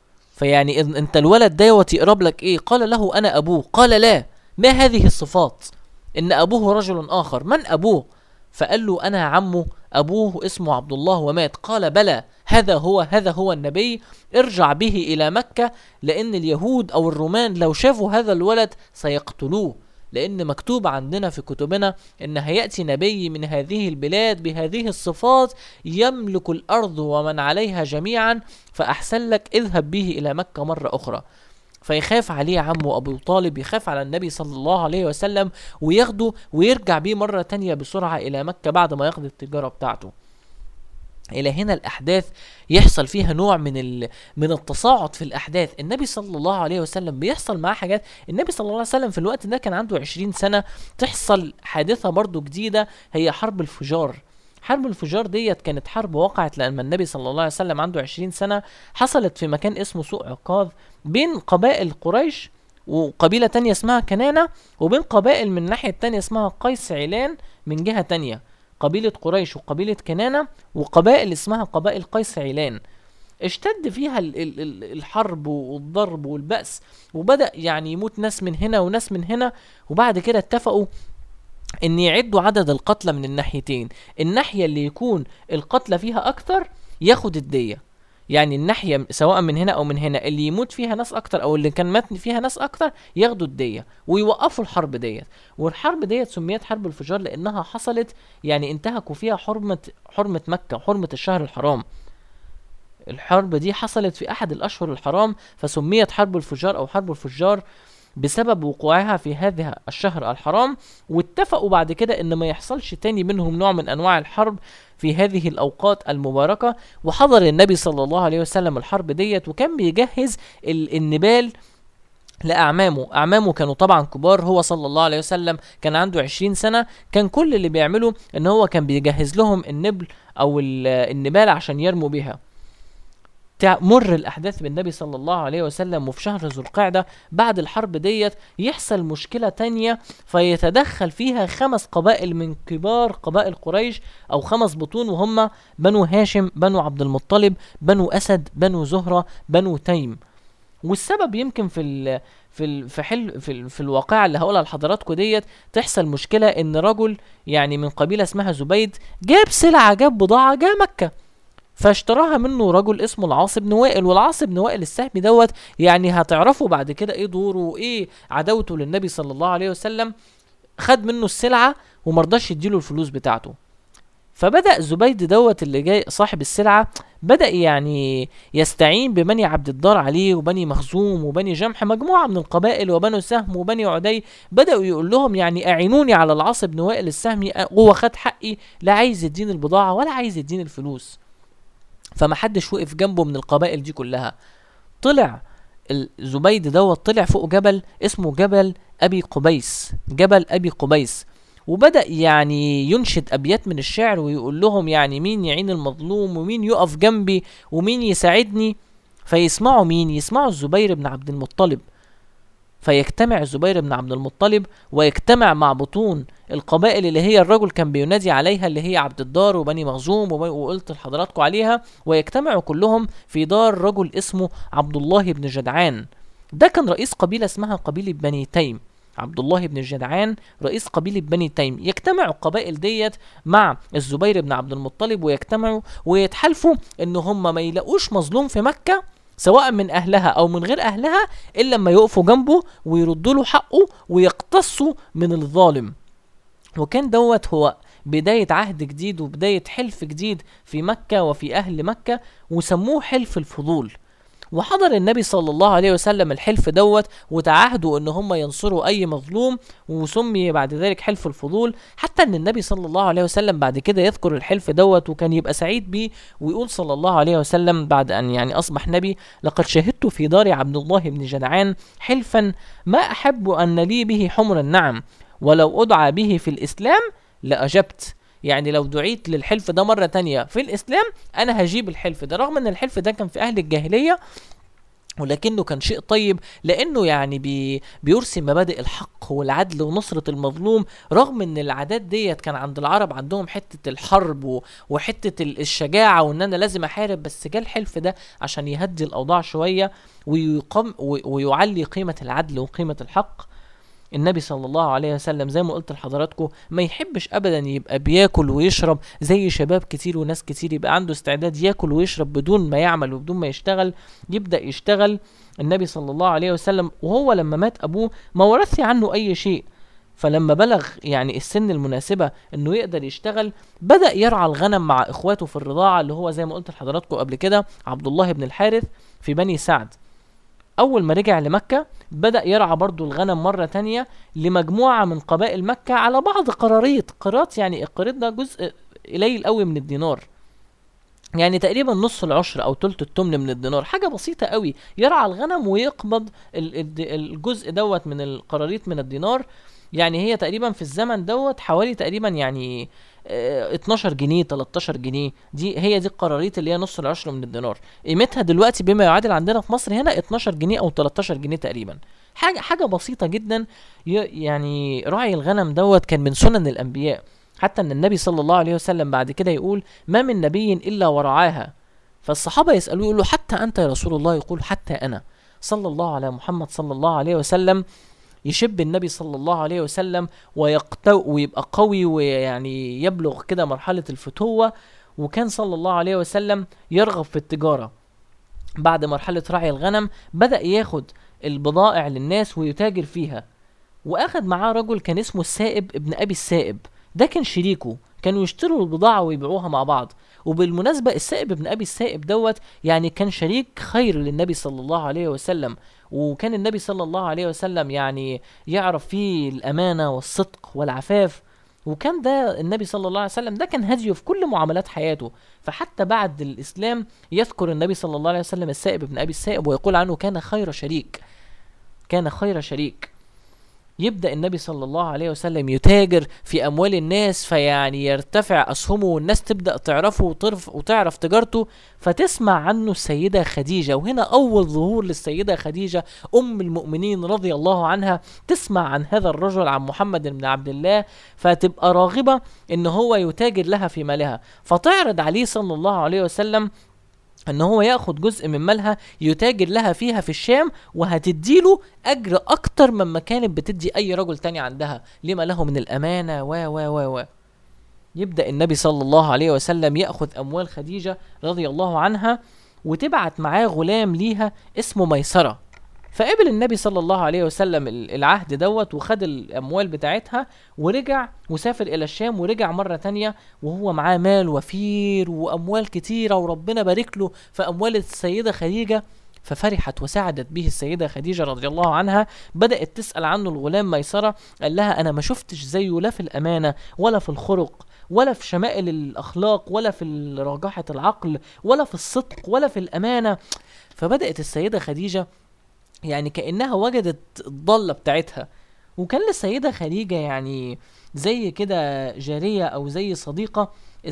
Speaker 2: فيعني إن- انت الولد دوت يقرب لك ايه قال له انا ابوه قال لا ما هذه الصفات ان ابوه رجل اخر من ابوه فقال له انا عمه ابوه اسمه عبد الله ومات قال بلى هذا هو هذا هو النبي ارجع به الى مكة لان اليهود او الرومان لو شافوا هذا الولد سيقتلوه لان مكتوب عندنا في كتبنا ان هياتي نبي من هذه البلاد بهذه الصفات يملك الارض ومن عليها جميعا فاحسن لك اذهب به الى مكه مره اخرى فيخاف عليه عمه ابو طالب يخاف على النبي صلى الله عليه وسلم وياخده ويرجع بيه مره تانية بسرعه الى مكه بعد ما يقضي التجاره بتاعته الى هنا الاحداث يحصل فيها نوع من ال... من التصاعد في الاحداث النبي صلى الله عليه وسلم بيحصل معاه حاجات النبي صلى الله عليه وسلم في الوقت ده كان عنده 20 سنه تحصل حادثه برضو جديده هي حرب الفجار حرب الفجار ديت كانت حرب وقعت لما النبي صلى الله عليه وسلم عنده 20 سنه حصلت في مكان اسمه سوق عكاظ بين قبائل قريش وقبيلة تانية اسمها كنانة وبين قبائل من الناحية التانية اسمها قيس علان من جهة تانية قبيلة قريش وقبيلة كنانة وقبائل اسمها قبائل قيس علان اشتد فيها ال- ال- ال- الحرب والضرب والبأس وبدأ يعني يموت ناس من هنا وناس من هنا وبعد كده اتفقوا ان يعدوا عدد القتلى من الناحيتين الناحية اللي يكون القتلى فيها اكتر ياخد الدية يعني الناحية سواء من هنا او من هنا اللي يموت فيها ناس اكتر او اللي كان مات فيها ناس اكتر ياخدوا الدية ويوقفوا الحرب ديت والحرب ديت سميت حرب الفجار لانها حصلت يعني انتهكوا فيها حرمة حرمة مكة وحرمة الشهر الحرام الحرب دي حصلت في احد الاشهر الحرام فسميت حرب الفجار او حرب الفجار بسبب وقوعها في هذا الشهر الحرام واتفقوا بعد كده ان ما يحصلش تاني منهم نوع من انواع الحرب في هذه الاوقات المباركه وحضر النبي صلى الله عليه وسلم الحرب ديت وكان بيجهز ال- النبال لأعمامه أعمامه كانوا طبعا كبار هو صلى الله عليه وسلم كان عنده عشرين سنة كان كل اللي بيعمله ان هو كان بيجهز لهم النبل او ال- النبال عشان يرموا بها تمر الاحداث بالنبي صلى الله عليه وسلم وفي شهر ذو القعده بعد الحرب ديت يحصل مشكله تانية فيتدخل فيها خمس قبائل من كبار قبائل قريش او خمس بطون وهم بنو هاشم بنو عبد المطلب بنو اسد بنو زهره بنو تيم والسبب يمكن في ال في ال في حل في, ال في الواقعة اللي هقولها لحضراتكم ديت تحصل مشكلة ان رجل يعني من قبيلة اسمها زبيد جاب سلعة جاب بضاعة جاء مكة فاشتراها منه رجل اسمه العاص بن وائل والعاص بن وائل السهمي دوت يعني هتعرفوا بعد كده ايه دوره وايه عداوته للنبي صلى الله عليه وسلم خد منه السلعة ومرضاش يديله الفلوس بتاعته فبدأ زبيد دوت اللي جاي صاحب السلعة بدأ يعني يستعين ببني عبد الدار عليه وبني مخزوم وبني جمح مجموعة من القبائل وبنو سهم وبني عدي بدأوا يقول لهم يعني أعينوني على العاص بن وائل السهمي هو خد حقي لا عايز يديني البضاعة ولا عايز يديني الفلوس فما حدش وقف جنبه من القبائل دي كلها طلع الزبيد دوت طلع فوق جبل اسمه جبل أبي قبيس جبل أبي قبيس وبدأ يعني ينشد أبيات من الشعر ويقول لهم يعني مين يعين المظلوم ومين يقف جنبي ومين يساعدني فيسمعوا مين يسمعوا الزبير بن عبد المطلب فيجتمع الزبير بن عبد المطلب ويجتمع مع بطون القبائل اللي هي الرجل كان بينادي عليها اللي هي عبد الدار وبني مخزوم وب- وقلت لحضراتكم عليها ويجتمعوا كلهم في دار رجل اسمه عبد الله بن جدعان ده كان رئيس قبيلة اسمها قبيلة بني تيم عبد الله بن الجدعان رئيس قبيلة بني تيم يجتمع القبائل ديت مع الزبير بن عبد المطلب ويجتمعوا ويتحالفوا ان هم ما يلاقوش مظلوم في مكة سواء من اهلها او من غير اهلها الا لما يقفوا جنبه ويردوا له حقه ويقتصوا من الظالم وكان دوت هو بداية عهد جديد وبداية حلف جديد في مكة وفي أهل مكة وسموه حلف الفضول وحضر النبي صلى الله عليه وسلم الحلف دوت وتعاهدوا ان هم ينصروا اي مظلوم وسمي بعد ذلك حلف الفضول حتى ان النبي صلى الله عليه وسلم بعد كده يذكر الحلف دوت وكان يبقى سعيد بيه ويقول صلى الله عليه وسلم بعد ان يعني اصبح نبي لقد شهدت في دار عبد الله بن جدعان حلفا ما احب ان لي به حمر النعم ولو ادعى به في الاسلام لاجبت يعني لو دعيت للحلف ده مرة تانية في الإسلام أنا هجيب الحلف ده رغم أن الحلف ده كان في أهل الجاهلية ولكنه كان شيء طيب لانه يعني بي بيرسم مبادئ الحق والعدل ونصرة المظلوم رغم ان العادات ديت كان عند العرب عندهم حتة الحرب و- وحتة ال- الشجاعة وان انا لازم احارب بس جه الحلف ده عشان يهدي الاوضاع شوية ويقام و- ويعلي قيمة العدل وقيمة الحق النبي صلى الله عليه وسلم زي ما قلت لحضراتكم ما يحبش ابدا يبقى بياكل ويشرب زي شباب كتير وناس كتير يبقى عنده استعداد ياكل ويشرب بدون ما يعمل وبدون ما يشتغل يبدا يشتغل النبي صلى الله عليه وسلم وهو لما مات ابوه ما ورث عنه اي شيء فلما بلغ يعني السن المناسبة انه يقدر يشتغل بدأ يرعى الغنم مع اخواته في الرضاعة اللي هو زي ما قلت لحضراتكم قبل كده عبد الله بن الحارث في بني سعد اول ما رجع لمكة بدأ يرعى برضو الغنم مرة تانية لمجموعة من قبائل مكة على بعض قراريط قرارات يعني القريط ده جزء قليل قوي من الدينار يعني تقريبا نص العشر او تلت التمن من الدينار حاجة بسيطة قوي يرعى الغنم ويقبض ال- الد- الجزء دوت من القراريط من الدينار يعني هي تقريبا في الزمن دوت حوالي تقريبا يعني آه، 12 جنيه 13 جنيه دي هي دي القراريط اللي هي نص العشر من الدينار قيمتها دلوقتي بما يعادل عندنا في مصر هنا 12 جنيه او 13 جنيه تقريبا حاجه حاجه بسيطه جدا ي- يعني راعي الغنم دوت كان من سنن الانبياء حتى ان النبي صلى الله عليه وسلم بعد كده يقول ما من نبي الا ورعاها فالصحابه يسالوه يقولوا حتى انت يا رسول الله يقول حتى انا صلى الله على محمد صلى الله عليه وسلم يشب النبي صلى الله عليه وسلم ويقتو ويبقى قوي ويعني يبلغ كده مرحله الفتوه وكان صلى الله عليه وسلم يرغب في التجاره بعد مرحله رعي الغنم بدا ياخد البضائع للناس ويتاجر فيها واخد معاه رجل كان اسمه السائب ابن ابي السائب ده كان شريكه كانوا يشتروا البضاعة ويبيعوها مع بعض وبالمناسبة السائب ابن أبي السائب دوت يعني كان شريك خير للنبي صلى الله عليه وسلم وكان النبي صلى الله عليه وسلم يعني يعرف فيه الأمانة والصدق والعفاف وكان ده النبي صلى الله عليه وسلم ده كان هديه في كل معاملات حياته فحتى بعد الإسلام يذكر النبي صلى الله عليه وسلم السائب ابن أبي السائب ويقول عنه كان خير شريك كان خير شريك يبدا النبي صلى الله عليه وسلم يتاجر في اموال الناس فيعني يرتفع اسهمه والناس تبدا تعرفه وتعرف وتعرف تجارته فتسمع عنه السيده خديجه وهنا اول ظهور للسيده خديجه ام المؤمنين رضي الله عنها تسمع عن هذا الرجل عن محمد بن عبد الله فتبقى راغبه ان هو يتاجر لها في مالها فتعرض عليه صلى الله عليه وسلم ان هو ياخد جزء من مالها يتاجر لها فيها في الشام وهتديله اجر اكتر مما كانت بتدي اي رجل تاني عندها لما له من الامانه و و و و يبدا النبي صلى الله عليه وسلم ياخذ اموال خديجه رضي الله عنها وتبعت معاه غلام ليها اسمه ميسره فقبل النبي صلى الله عليه وسلم ال- العهد دوت وخد الاموال بتاعتها ورجع وسافر الى الشام ورجع مره تانية وهو معاه مال وفير واموال كتيره وربنا بارك له في اموال السيده خديجه ففرحت وسعدت به السيدة خديجة رضي الله عنها بدأت تسأل عنه الغلام ميسرة قال لها أنا ما شفتش زيه لا في الأمانة ولا في الخلق ولا في شمائل الأخلاق ولا في رجاحة العقل ولا في الصدق ولا في الأمانة فبدأت السيدة خديجة يعني كأنها وجدت الضالة بتاعتها وكان للسيدة خديجة يعني زي كده جارية أو زي صديقة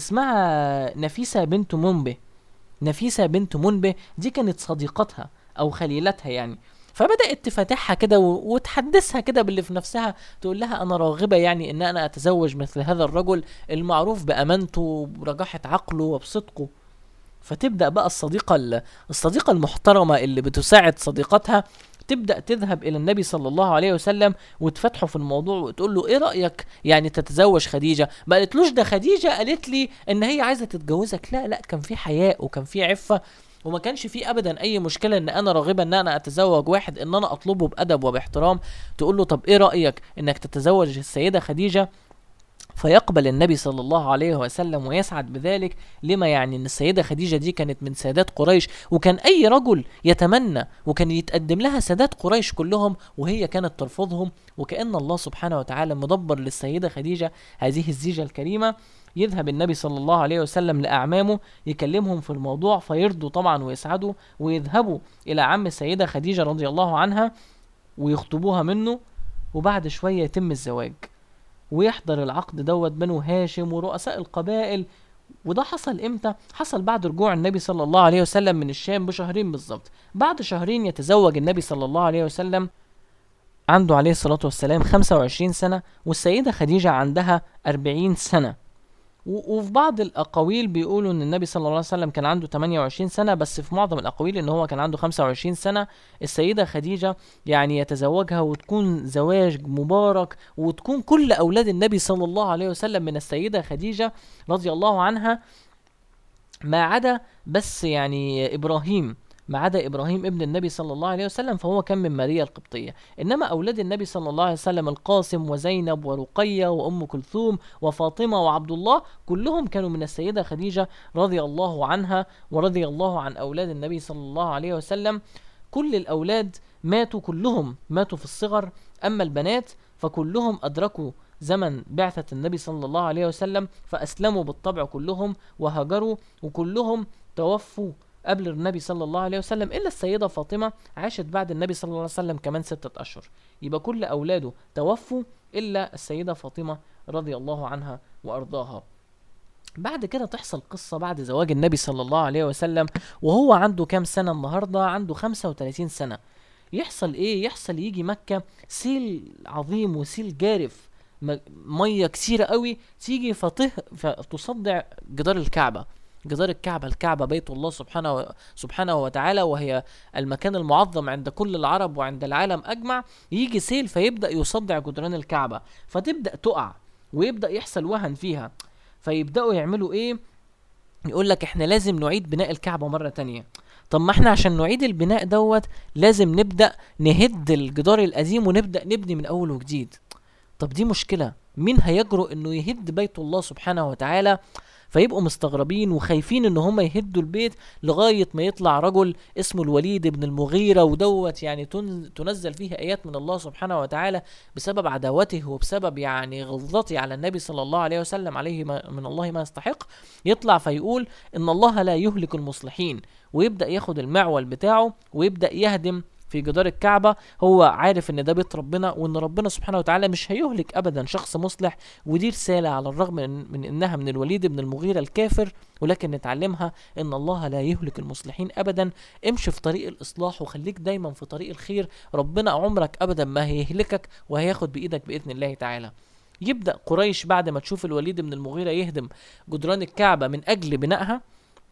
Speaker 2: اسمها نفيسة بنت منبه نفيسة بنت منبه دي كانت صديقتها أو خليلتها يعني فبدأت تفتحها كده و- وتحدثها كده باللي في نفسها تقول لها أنا راغبة يعني إن أنا أتزوج مثل هذا الرجل المعروف بأمانته وبرجاحة عقله وبصدقه فتبدأ بقى الصديقة ال- الصديقة المحترمة اللي بتساعد صديقتها تبدأ تذهب إلى النبي صلى الله عليه وسلم وتفتحه في الموضوع وتقول له إيه رأيك يعني تتزوج خديجة ما قالتلوش ده خديجة قالت لي إن هي عايزة تتجوزك لا لا كان في حياء وكان في عفة وما كانش في ابدا اي مشكله ان انا راغبه ان انا اتزوج واحد ان انا اطلبه بادب وباحترام تقول له طب ايه رايك انك تتزوج السيده خديجه فيقبل النبي صلى الله عليه وسلم ويسعد بذلك لما يعني ان السيده خديجه دي كانت من سادات قريش وكان اي رجل يتمنى وكان يتقدم لها سادات قريش كلهم وهي كانت ترفضهم وكان الله سبحانه وتعالى مدبر للسيده خديجه هذه الزيجه الكريمه يذهب النبي صلى الله عليه وسلم لاعمامه يكلمهم في الموضوع فيرضوا طبعا ويسعدوا ويذهبوا الى عم السيده خديجه رضي الله عنها ويخطبوها منه وبعد شويه يتم الزواج ويحضر العقد دوت بنو هاشم ورؤساء القبائل وده حصل امتى؟ حصل بعد رجوع النبي صلى الله عليه وسلم من الشام بشهرين بالظبط بعد شهرين يتزوج النبي صلى الله عليه وسلم عنده عليه الصلاة والسلام 25 سنة والسيدة خديجة عندها 40 سنة و- وفي بعض الأقاويل بيقولوا إن النبي صلى الله عليه وسلم كان عنده 28 سنة بس في معظم الأقاويل إن هو كان عنده 25 سنة السيدة خديجة يعني يتزوجها وتكون زواج مبارك وتكون كل أولاد النبي صلى الله عليه وسلم من السيدة خديجة رضي الله عنها ما عدا بس يعني إبراهيم ما عدا ابراهيم ابن النبي صلى الله عليه وسلم فهو كان من ماريا القبطيه انما اولاد النبي صلى الله عليه وسلم القاسم وزينب ورقيه وام كلثوم وفاطمه وعبد الله كلهم كانوا من السيده خديجه رضي الله عنها ورضي الله عن اولاد النبي صلى الله عليه وسلم كل الاولاد ماتوا كلهم ماتوا في الصغر اما البنات فكلهم ادركوا زمن بعثة النبي صلى الله عليه وسلم فأسلموا بالطبع كلهم وهاجروا وكلهم توفوا قبل النبي صلى الله عليه وسلم إلا السيدة فاطمة عاشت بعد النبي صلى الله عليه وسلم كمان ستة أشهر يبقى كل أولاده توفوا إلا السيدة فاطمة رضي الله عنها وأرضاها بعد كده تحصل قصة بعد زواج النبي صلى الله عليه وسلم وهو عنده كام سنة النهاردة عنده 35 سنة يحصل ايه يحصل يجي مكة سيل عظيم وسيل جارف م- مية كثيرة قوي تيجي فته فتصدع جدار الكعبة جدار الكعبة الكعبة بيت الله سبحانه و... سبحانه وتعالى وهي المكان المعظم عند كل العرب وعند العالم أجمع يجي سيل فيبدأ يصدع جدران الكعبة فتبدأ تقع ويبدأ يحصل وهن فيها فيبدأوا يعملوا ايه يقول لك احنا لازم نعيد بناء الكعبة مرة تانية طب ما احنا عشان نعيد البناء دوت لازم نبدأ نهد الجدار القديم ونبدأ نبني من أول وجديد طب دي مشكلة مين هيجرؤ انه يهد بيت الله سبحانه وتعالى فيبقوا مستغربين وخايفين ان هم يهدوا البيت لغاية ما يطلع رجل اسمه الوليد بن المغيرة ودوت يعني تن- تنزل فيه ايات من الله سبحانه وتعالى بسبب عداوته وبسبب يعني غلظته على النبي صلى الله عليه وسلم عليه ما من الله ما يستحق يطلع فيقول ان الله لا يهلك المصلحين ويبدأ ياخد المعول بتاعه ويبدأ يهدم في جدار الكعبة هو عارف ان ده بيت ربنا وان ربنا سبحانه وتعالى مش هيهلك ابدا شخص مصلح ودي رسالة على الرغم من, من انها من الوليد بن المغيرة الكافر ولكن نتعلمها ان الله لا يهلك المصلحين ابدا امشي في طريق الاصلاح وخليك دايما في طريق الخير ربنا عمرك ابدا ما هيهلكك وهياخد بايدك باذن الله تعالى يبدأ قريش بعد ما تشوف الوليد بن المغيرة يهدم جدران الكعبة من اجل بنائها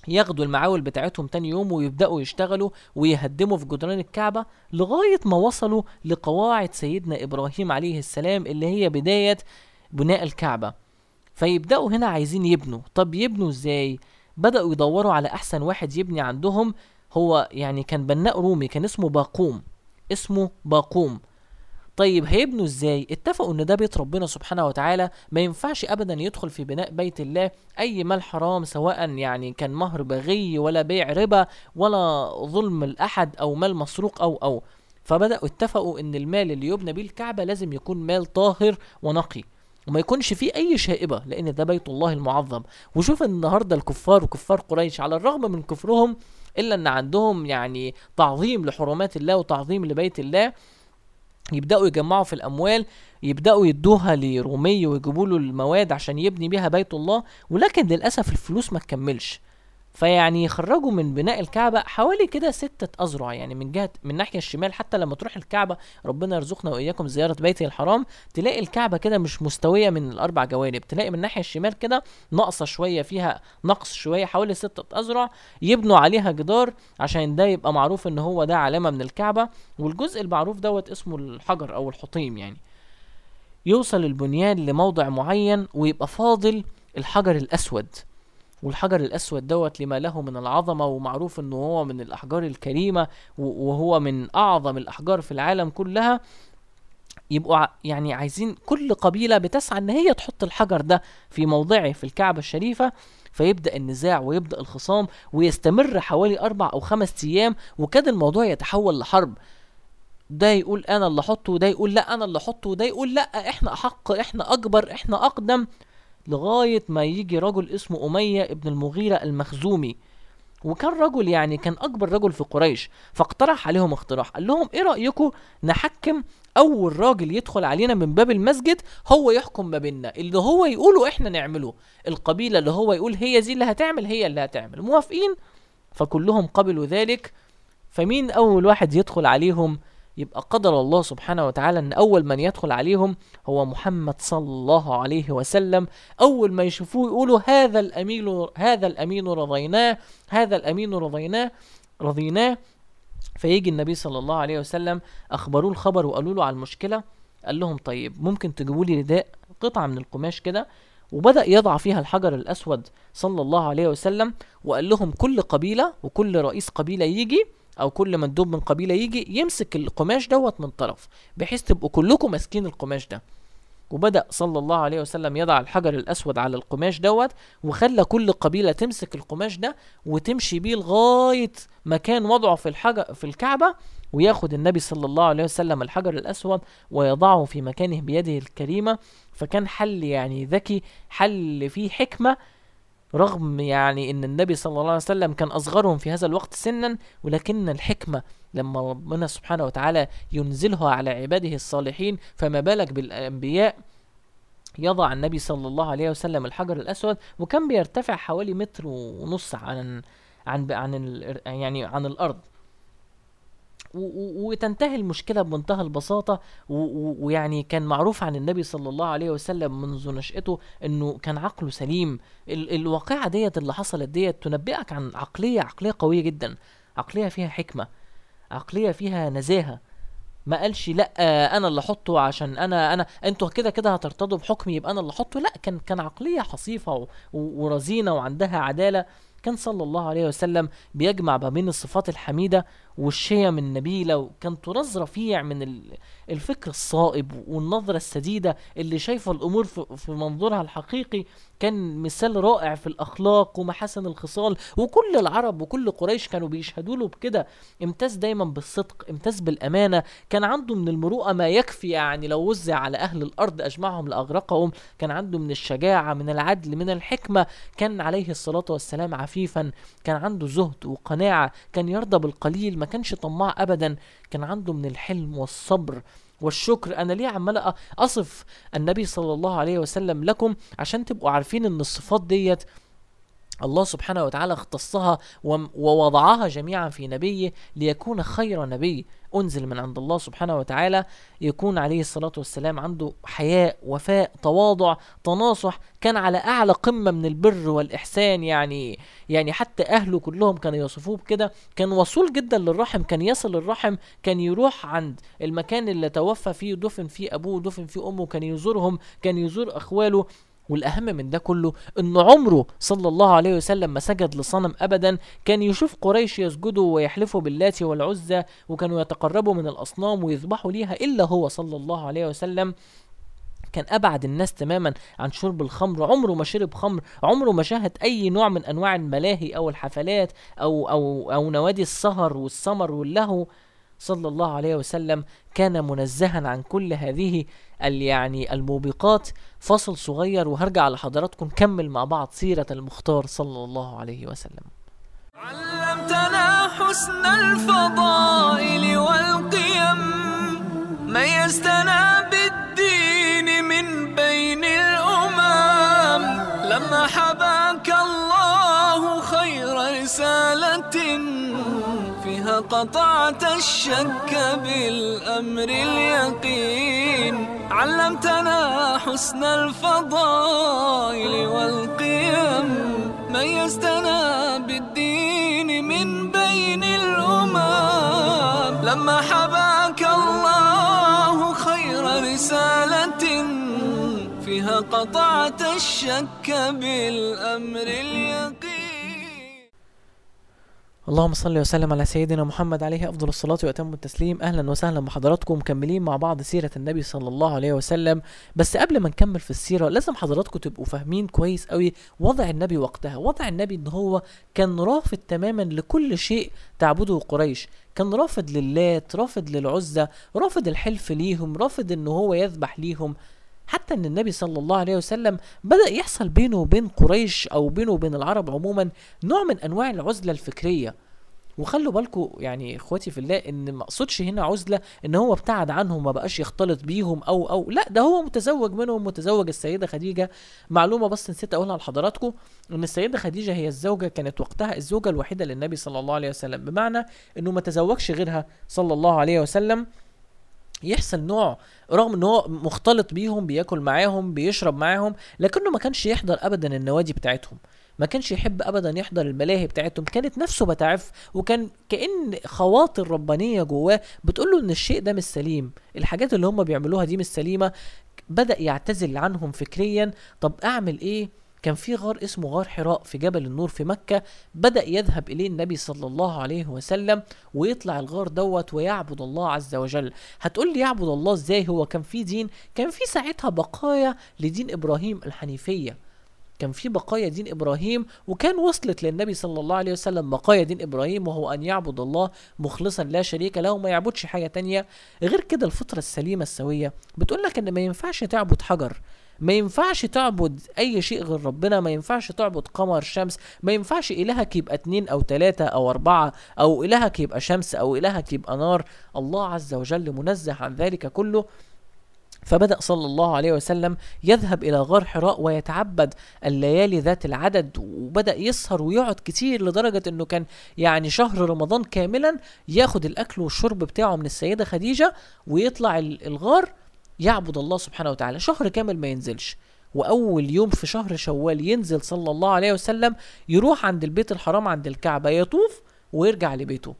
Speaker 2: ياخدوا المعاول بتاعتهم تاني يوم ويبدأوا يشتغلوا ويهدموا في جدران الكعبة لغاية ما وصلوا لقواعد سيدنا إبراهيم عليه السلام اللي هي بداية بناء الكعبة فيبدأوا هنا عايزين يبنوا طب يبنوا ازاي بدأوا يدوروا على أحسن واحد يبني عندهم هو يعني كان بناء رومي كان اسمه باقوم اسمه باقوم طيب هيبنوا ازاي اتفقوا ان ده بيت ربنا سبحانه وتعالى ما ينفعش ابدا يدخل في بناء بيت الله اي مال حرام سواء يعني كان مهر بغي ولا بيع ربا ولا ظلم الاحد او مال مسروق او او فبداوا اتفقوا ان المال اللي يبنى بيه الكعبه لازم يكون مال طاهر ونقي وما يكونش فيه اي شائبه لان ده بيت الله المعظم وشوف النهارده الكفار وكفار قريش على الرغم من كفرهم الا ان عندهم يعني تعظيم لحرمات الله وتعظيم لبيت الله يبداوا يجمعوا في الاموال يبداوا يدوها لرومي ويجيبوا له المواد عشان يبني بيها بيت الله ولكن للاسف الفلوس ما تكملش فيعني يخرجوا من بناء الكعبة حوالي كده ستة أذرع يعني من جهة من ناحية الشمال حتى لما تروح الكعبة ربنا يرزقنا وإياكم زيارة بيته الحرام تلاقي الكعبة كده مش مستوية من الأربع جوانب تلاقي من الناحية الشمال كده ناقصة شوية فيها نقص شوية حوالي ستة أذرع يبنوا عليها جدار عشان ده يبقى معروف إن هو ده علامة من الكعبة والجزء المعروف دوت اسمه الحجر أو الحطيم يعني يوصل البنيان لموضع معين ويبقى فاضل الحجر الأسود والحجر الأسود دوت لما له من العظمة ومعروف إنه هو من الأحجار الكريمة و- وهو من أعظم الأحجار في العالم كلها يبقوا ع- يعني عايزين كل قبيلة بتسعى إن هي تحط الحجر ده في موضعه في الكعبة الشريفة فيبدأ النزاع ويبدأ الخصام ويستمر حوالي أربع أو خمس أيام وكاد الموضوع يتحول لحرب ده يقول أنا اللي أحطه وده يقول لا أنا اللي أحطه وده يقول لا إحنا أحق إحنا أكبر إحنا أقدم لغاية ما يجي رجل اسمه أمية ابن المغيرة المخزومي وكان رجل يعني كان أكبر رجل في قريش فاقترح عليهم اقتراح قال لهم إيه رأيكم نحكم أول راجل يدخل علينا من باب المسجد هو يحكم ما بيننا اللي هو يقوله إحنا نعمله القبيلة اللي هو يقول هي دي اللي هتعمل هي اللي هتعمل موافقين فكلهم قبلوا ذلك فمين أول واحد يدخل عليهم يبقى قدر الله سبحانه وتعالى ان اول من يدخل عليهم هو محمد صلى الله عليه وسلم اول ما يشوفوه يقولوا هذا الامين هذا الامين رضيناه هذا الامين رضيناه رضيناه فيجي النبي صلى الله عليه وسلم اخبروه الخبر وقالوا له على المشكله قال لهم طيب ممكن تجيبوا لي رداء قطعه من القماش كده وبدأ يضع فيها الحجر الأسود صلى الله عليه وسلم وقال لهم كل قبيلة وكل رئيس قبيلة يجي او كل مندوب من قبيله يجي يمسك القماش دوت من طرف بحيث تبقوا كلكم ماسكين القماش ده وبدا صلى الله عليه وسلم يضع الحجر الاسود على القماش دوت وخلى كل قبيله تمسك القماش ده وتمشي بيه لغايه مكان وضعه في الحجر في الكعبه وياخد النبي صلى الله عليه وسلم الحجر الاسود ويضعه في مكانه بيده الكريمه فكان حل يعني ذكي حل فيه حكمه رغم يعني ان النبي صلى الله عليه وسلم كان اصغرهم في هذا الوقت سنا ولكن الحكمه لما ربنا سبحانه وتعالى ينزلها على عباده الصالحين فما بالك بالانبياء يضع النبي صلى الله عليه وسلم الحجر الاسود وكان بيرتفع حوالي متر ونص عن عن عن ال يعني عن الارض و- و- وتنتهي المشكلة بمنتهى البساطة و- و- ويعني كان معروف عن النبي صلى الله عليه وسلم منذ نشأته انه كان عقله سليم ال- الواقعة ديت اللي حصلت ديت تنبئك عن عقلية عقلية قوية جدا عقلية فيها حكمة عقلية فيها نزاهة ما قالش لا آه، انا اللي احطه عشان انا انا انتوا كده كده هترتضوا بحكمي يبقى انا اللي احطه لا كان كان عقليه حصيفه و- و- ورزينه وعندها عداله كان صلى الله عليه وسلم بيجمع ما بين الصفات الحميده والشيم النبيله وكان طراز رفيع من ال- الفكر الصائب والنظره السديده اللي شايفه الامور في في منظورها الحقيقي كان مثال رائع في الاخلاق ومحاسن الخصال وكل العرب وكل قريش كانوا بيشهدوا له بكده امتاز دايما بالصدق امتاز بالامانه كان عنده من المروءه ما يكفي يعني لو وزع على اهل الارض اجمعهم لاغرقهم كان عنده من الشجاعه من العدل من الحكمه كان عليه الصلاه والسلام عفيفا كان عنده زهد وقناعه كان يرضى بالقليل ما كانش طماع ابدا كان عنده من الحلم والصبر والشكر انا ليه عمال أ- اصف النبي صلى الله عليه وسلم لكم عشان تبقوا عارفين ان الصفات ديت الله سبحانه وتعالى اختصها وم- ووضعها جميعا في نبيه ليكون خير نبي أنزل من عند الله سبحانه وتعالى يكون عليه الصلاة والسلام عنده حياء وفاء تواضع تناصح كان على أعلى قمة من البر والإحسان يعني يعني حتى أهله كلهم كانوا يوصفوه بكده كان وصول جدا للرحم كان يصل الرحم كان يروح عند المكان اللي توفى فيه دفن فيه أبوه دفن فيه أمه كان يزورهم كان يزور أخواله والاهم من ده كله ان عمره صلى الله عليه وسلم ما سجد لصنم ابدا كان يشوف قريش يسجدوا ويحلفوا باللات والعزى وكانوا يتقربوا من الاصنام ويذبحوا ليها الا هو صلى الله عليه وسلم كان ابعد الناس تماما عن شرب الخمر عمره ما شرب خمر عمره ما شاهد اي نوع من انواع الملاهي او الحفلات او او او نوادي السهر والسمر واللهو صلى الله عليه وسلم كان منزها عن كل هذه ال- يعني الموبقات فصل صغير وهرجع لحضراتكم نكمل مع بعض سيرة المختار صلى الله عليه وسلم
Speaker 1: علمتنا حسن الفضائل والقيم ميزتنا بالدين من بين الأمم لما حباك الله خير رسالة فيها قطعت الشك بالأمر اليقين علمتنا حسن الفضائل والقيم ميزتنا بالدين من بين الأمم لما حباك الله خير رسالة فيها قطعت الشك بالأمر اليقين
Speaker 2: اللهم صل وسلم على سيدنا محمد عليه افضل الصلاه واتم التسليم اهلا وسهلا بحضراتكم مكملين مع بعض سيره النبي صلى الله عليه وسلم بس قبل ما نكمل في السيره لازم حضراتكم تبقوا فاهمين كويس قوي وضع النبي وقتها وضع النبي ان هو كان رافض تماما لكل شيء تعبده قريش كان رافض للات رافض للعزى رافض الحلف ليهم رافض ان هو يذبح ليهم حتى ان النبي صلى الله عليه وسلم بدأ يحصل بينه وبين قريش او بينه وبين العرب عموما نوع من انواع العزلة الفكرية وخلوا بالكم يعني اخواتي في الله ان ما اقصدش هنا عزله ان هو ابتعد عنهم ما بقاش يختلط بيهم او او لا ده هو متزوج منهم متزوج السيده خديجه معلومه بس نسيت اقولها لحضراتكم ان السيده خديجه هي الزوجه كانت وقتها الزوجه الوحيده للنبي صلى الله عليه وسلم بمعنى انه ما تزوجش غيرها صلى الله عليه وسلم يحصل نوع رغم ان هو مختلط بيهم بياكل معاهم بيشرب معاهم لكنه ما كانش يحضر ابدا النوادي بتاعتهم ما كانش يحب ابدا يحضر الملاهي بتاعتهم كانت نفسه بتعف وكان كان خواطر ربانيه جواه بتقول له ان الشيء ده مش سليم الحاجات اللي هم بيعملوها دي مش سليمه بدا يعتزل عنهم فكريا طب اعمل ايه كان في غار اسمه غار حراء في جبل النور في مكة بدأ يذهب إليه النبي صلى الله عليه وسلم ويطلع الغار دوت ويعبد الله عز وجل هتقول لي يعبد الله ازاي هو كان في دين كان في ساعتها بقايا لدين إبراهيم الحنيفية كان في بقايا دين ابراهيم وكان وصلت للنبي صلى الله عليه وسلم بقايا دين ابراهيم وهو ان يعبد الله مخلصا لا شريك له وما يعبدش حاجه تانية غير كده الفطره السليمه السويه بتقول لك ان ما ينفعش تعبد حجر ما ينفعش تعبد اي شيء غير ربنا ما ينفعش تعبد قمر شمس ما ينفعش الهك يبقى اتنين او تلاتة او اربعة او الهك يبقى شمس او الهك يبقى نار الله عز وجل منزه عن ذلك كله فبدأ صلى الله عليه وسلم يذهب إلى غار حراء ويتعبد الليالي ذات العدد وبدأ يسهر ويقعد كتير لدرجة إنه كان يعني شهر رمضان كاملا ياخد الأكل والشرب بتاعه من السيدة خديجة ويطلع ال- الغار يعبد الله سبحانه وتعالى شهر كامل ما ينزلش وأول يوم في شهر شوال ينزل صلى الله عليه وسلم يروح عند البيت الحرام عند الكعبة يطوف ويرجع لبيته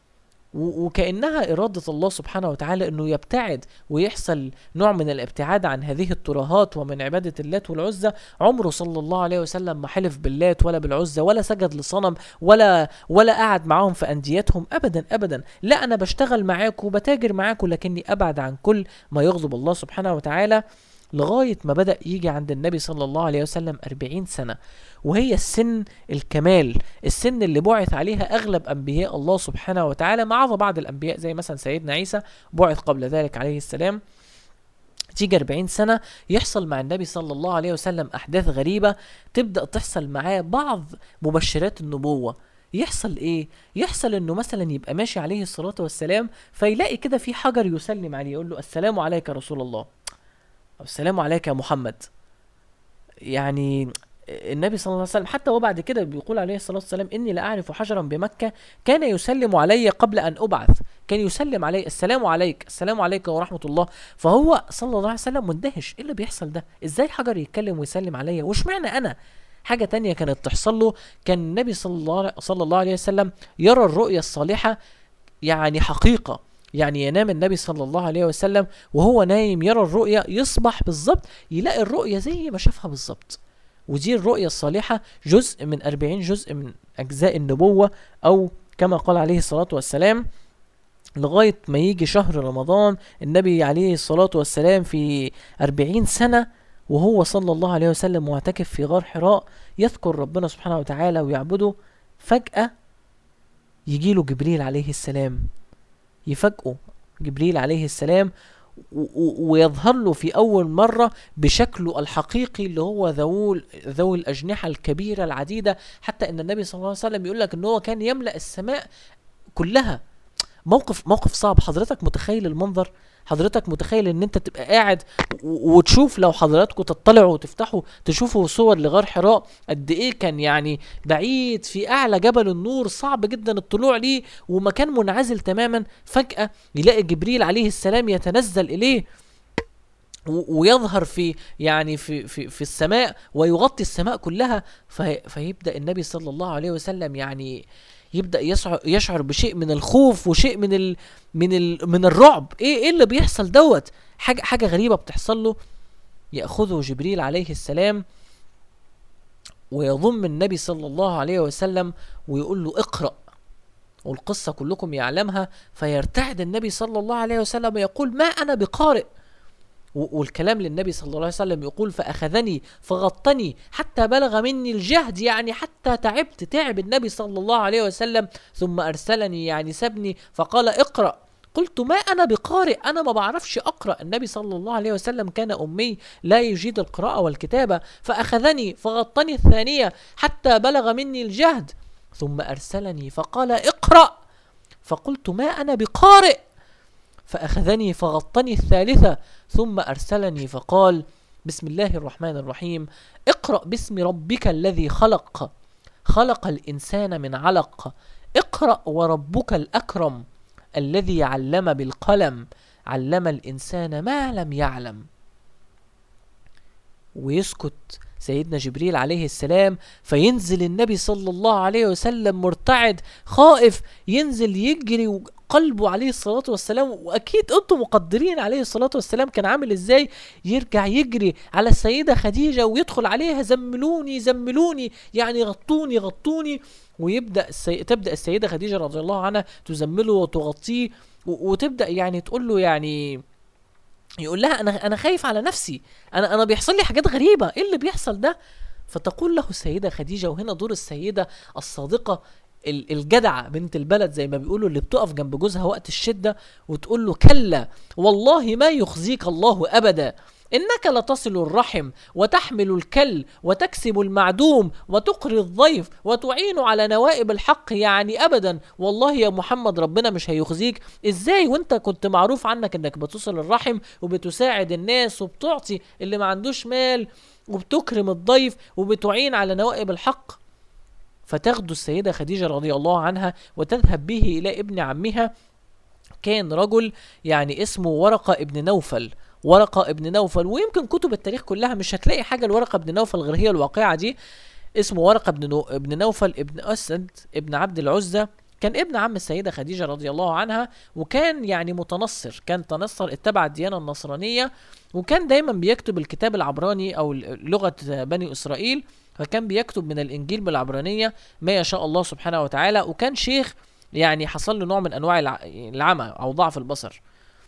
Speaker 2: و- وكأنها إرادة الله سبحانه وتعالى أنه يبتعد ويحصل نوع من الابتعاد عن هذه الترهات ومن عبادة اللات والعزى عمره صلى الله عليه وسلم ما حلف باللات ولا بالعزى ولا سجد لصنم ولا ولا قعد معاهم في أنديتهم أبدا أبدا لا أنا بشتغل معاكم وبتاجر معاكم لكني أبعد عن كل ما يغضب الله سبحانه وتعالى لغاية ما بدأ يجي عند النبي صلى الله عليه وسلم أربعين سنة وهي السن الكمال السن اللي بعث عليها أغلب أنبياء الله سبحانه وتعالى ما عدا بعض الأنبياء زي مثلا سيدنا عيسى بعث قبل ذلك عليه السلام تيجي 40 سنة يحصل مع النبي صلى الله عليه وسلم أحداث غريبة تبدأ تحصل معاه بعض مبشرات النبوة يحصل ايه يحصل انه مثلا يبقى ماشي عليه الصلاة والسلام فيلاقي كده في حجر يسلم عليه يقول له السلام عليك يا رسول الله أو السلام عليك يا محمد يعني النبي صلى الله عليه وسلم حتى هو بعد كده بيقول عليه الصلاة والسلام إني لأعرف حجرا بمكة كان يسلم علي قبل أن أبعث كان يسلم علي السلام عليك السلام عليك ورحمة الله فهو صلى الله عليه وسلم مندهش إيه اللي بيحصل ده إزاي حجر يتكلم ويسلم عليا وش معنى أنا حاجة تانية كانت تحصل له كان النبي صلى الله, صلى الله عليه وسلم يرى الرؤيا الصالحة يعني حقيقة يعني ينام النبي صلى الله عليه وسلم وهو نايم يرى الرؤيا يصبح بالظبط يلاقي الرؤيا زي ما شافها بالظبط ودي الرؤيا الصالحة جزء من أربعين جزء من أجزاء النبوة أو كما قال عليه الصلاة والسلام لغاية ما يجي شهر رمضان النبي عليه الصلاة والسلام في أربعين سنة وهو صلى الله عليه وسلم معتكف في غار حراء يذكر ربنا سبحانه وتعالى ويعبده فجأة يجيله جبريل عليه السلام يفاجئه جبريل عليه السلام ويظهر له في أول مرة بشكله الحقيقي اللي هو ذوي ذوي الأجنحة الكبيرة العديدة حتى أن النبي صلى الله عليه وسلم يقول لك أن هو كان يملأ السماء كلها موقف موقف صعب حضرتك متخيل المنظر حضرتك متخيل ان انت تبقى قاعد وتشوف لو حضراتكم تطلعوا وتفتحوا تشوفوا صور لغار حراء قد ايه كان يعني بعيد في اعلى جبل النور صعب جدا الطلوع ليه ومكان منعزل تماما فجأة يلاقي جبريل عليه السلام يتنزل اليه ويظهر في يعني في في في السماء ويغطي السماء كلها فيبدا النبي صلى الله عليه وسلم يعني يبدا يشعر يشعر بشيء من الخوف وشيء من ال من ال من الرعب ايه ايه اللي بيحصل دوت حاجه حاجه غريبه بتحصل له ياخذه جبريل عليه السلام ويضم النبي صلى الله عليه وسلم ويقول له اقرا والقصة كلكم يعلمها فيرتعد النبي صلى الله عليه وسلم ويقول ما أنا بقارئ والكلام للنبي صلى الله عليه وسلم يقول فأخذني فغطني حتى بلغ مني الجهد يعني حتى تعبت تعب النبي صلى الله عليه وسلم ثم أرسلني يعني سبني فقال اقرأ قلت ما أنا بقارئ أنا ما بعرفش أقرأ النبي صلى الله عليه وسلم كان أمي لا يجيد القراءة والكتابة فأخذني فغطني الثانية حتى بلغ مني الجهد ثم أرسلني فقال اقرأ فقلت ما أنا بقارئ فأخذني فغطني الثالثة ثم أرسلني فقال بسم الله الرحمن الرحيم اقرأ باسم ربك الذي خلق خلق الإنسان من علق اقرأ وربك الأكرم الذي علم بالقلم علم الإنسان ما لم يعلم ويسكت سيدنا جبريل عليه السلام فينزل النبي صلى الله عليه وسلم مرتعد خائف ينزل يجري قلبه عليه الصلاة والسلام وأكيد أنتم مقدرين عليه الصلاة والسلام كان عامل إزاي يرجع يجري على السيدة خديجة ويدخل عليها زملوني زملوني يعني غطوني غطوني ويبدأ السي... تبدأ السيدة خديجة رضي الله عنها تزمله وتغطيه و... وتبدأ يعني تقول له يعني يقول لها انا انا خايف على نفسي انا انا بيحصل لي حاجات غريبه ايه اللي بيحصل ده فتقول له السيده خديجه وهنا دور السيده الصادقه الجدعة بنت البلد زي ما بيقولوا اللي بتقف جنب جوزها وقت الشدة وتقول له كلا والله ما يخزيك الله أبدا إنك لتصل الرحم وتحمل الكل وتكسب المعدوم وتقري الضيف وتعين على نوائب الحق يعني أبدا والله يا محمد ربنا مش هيخزيك إزاي وانت كنت معروف عنك إنك بتصل الرحم وبتساعد الناس وبتعطي اللي ما عندوش مال وبتكرم الضيف وبتعين على نوائب الحق فتغدو السيدة خديجة رضي الله عنها وتذهب به إلى ابن عمها كان رجل يعني اسمه ورقة ابن نوفل ورقة ابن نوفل ويمكن كتب التاريخ كلها مش هتلاقي حاجة لورقة ابن نوفل غير هي الواقعة دي اسمه ورقة ابن, نو... ابن نوفل ابن أسد ابن عبد العزة كان ابن عم السيدة خديجة رضي الله عنها وكان يعني متنصر كان تنصر اتبع الديانة النصرانية وكان دايما بيكتب الكتاب العبراني أو لغة بني إسرائيل فكان بيكتب من الإنجيل بالعبرانية ما يشاء الله سبحانه وتعالى وكان شيخ يعني حصل له نوع من أنواع العمى أو ضعف البصر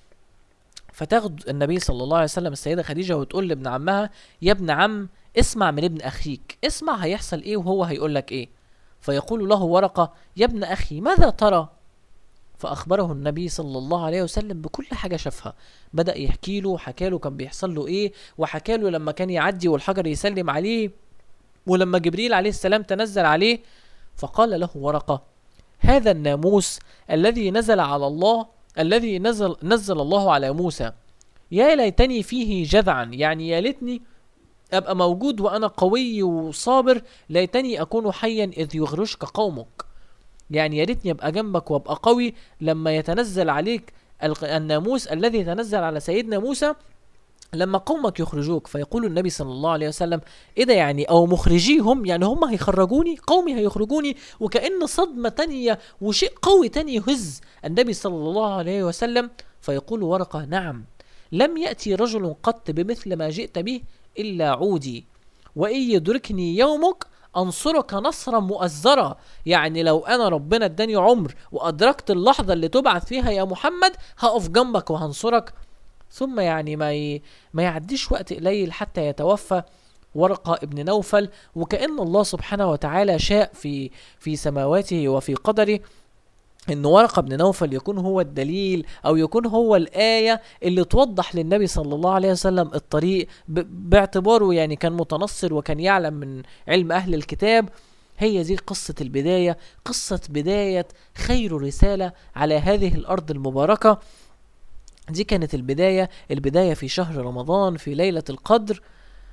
Speaker 2: فتاخد النبي صلى الله عليه وسلم السيدة خديجة وتقول لابن عمها يا ابن عم اسمع من ابن أخيك اسمع هيحصل إيه وهو هيقول لك إيه فيقول له ورقة يا ابن أخي ماذا ترى فأخبره النبي صلى الله عليه وسلم بكل حاجة شافها بدأ يحكي له حكى له كان بيحصل له إيه وحكى له لما كان يعدي والحجر يسلم عليه ولما جبريل عليه السلام تنزل عليه فقال له ورقة هذا الناموس الذي نزل على الله الذي نزل نزل الله على موسى يا ليتني فيه جذعا يعني يا ليتني
Speaker 3: ابقى موجود وانا قوي وصابر ليتني اكون حيا اذ يغرشك قومك يعني يا ريتني ابقى جنبك وابقى قوي لما يتنزل عليك الق- الناموس الذي يتنزل على سيدنا موسى لما قومك يخرجوك فيقول النبي صلى الله عليه وسلم ايه ده يعني او مخرجيهم يعني هم هيخرجوني قومي هيخرجوني وكأن صدمة تانية وشيء قوي تاني يهز النبي صلى الله عليه وسلم فيقول ورقة نعم لم يأتي رجل قط بمثل ما جئت به إلا عودي وإن يدركني يومك أنصرك نصرا مؤزرا يعني لو أنا ربنا اداني عمر وأدركت اللحظة اللي تبعث فيها يا محمد هقف جنبك وهنصرك ثم يعني ما ي... ما يعديش وقت قليل حتى يتوفى ورقة ابن نوفل وكأن الله سبحانه وتعالى شاء في في سماواته وفي قدره ان ورقة بن نوفل يكون هو الدليل او يكون هو الآية اللي توضح للنبي صلى الله عليه وسلم الطريق ب... باعتباره يعني كان متنصر وكان يعلم من علم اهل الكتاب هي دي قصة البداية قصة بداية خير رسالة على هذه الأرض المباركة دي كانت البداية البداية في شهر رمضان في ليلة القدر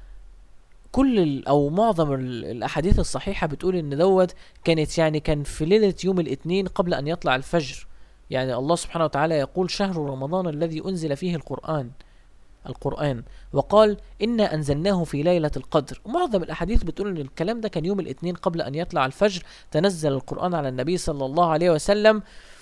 Speaker 3: كل ال- او معظم ال- الاحاديث الصحيحة بتقول ان دوت كانت يعني كان في ليلة يوم الاثنين قبل ان يطلع الفجر يعني الله سبحانه وتعالى يقول شهر رمضان الذي انزل فيه القرآن القرآن وقال إنا أنزلناه في ليلة القدر معظم الأحاديث بتقول إن الكلام ده كان يوم الاثنين قبل أن يطلع الفجر تنزل القرآن على النبي صلى الله عليه وسلم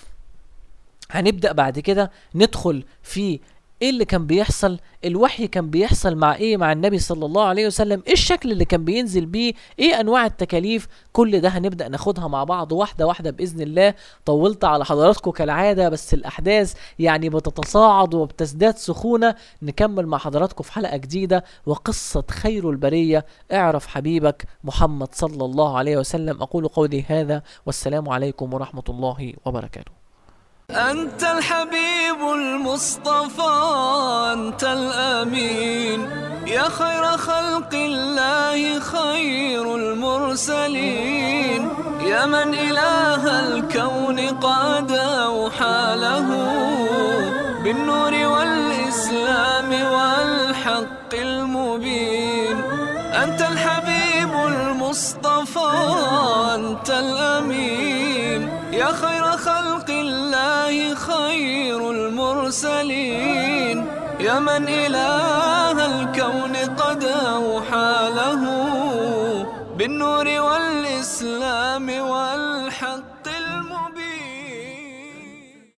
Speaker 3: هنبدأ بعد كده ندخل في ايه اللي كان بيحصل الوحي كان بيحصل مع ايه مع النبي صلى الله عليه وسلم ايه الشكل اللي كان بينزل بيه ايه انواع التكاليف كل ده هنبدأ ناخدها مع بعض واحدة واحدة بإذن الله طولت على حضراتكم كالعادة بس الأحداث يعني بتتصاعد وبتزداد سخونة نكمل مع حضراتكم في حلقة جديدة وقصة خير البرية اعرف حبيبك محمد صلى الله عليه وسلم أقول قولي هذا والسلام عليكم ورحمة الله وبركاته
Speaker 1: أنت الحبيب المصطفى أنت الأمين يا خير خلق الله خير المرسلين يا من إله الكون قد أوحى له بالنور والإسلام والحق المبين أنت الحبيب المصطفى أنت الأمين يا خير خلق الله خير المرسلين يا من إله الكون قد أوحى له بالنور وال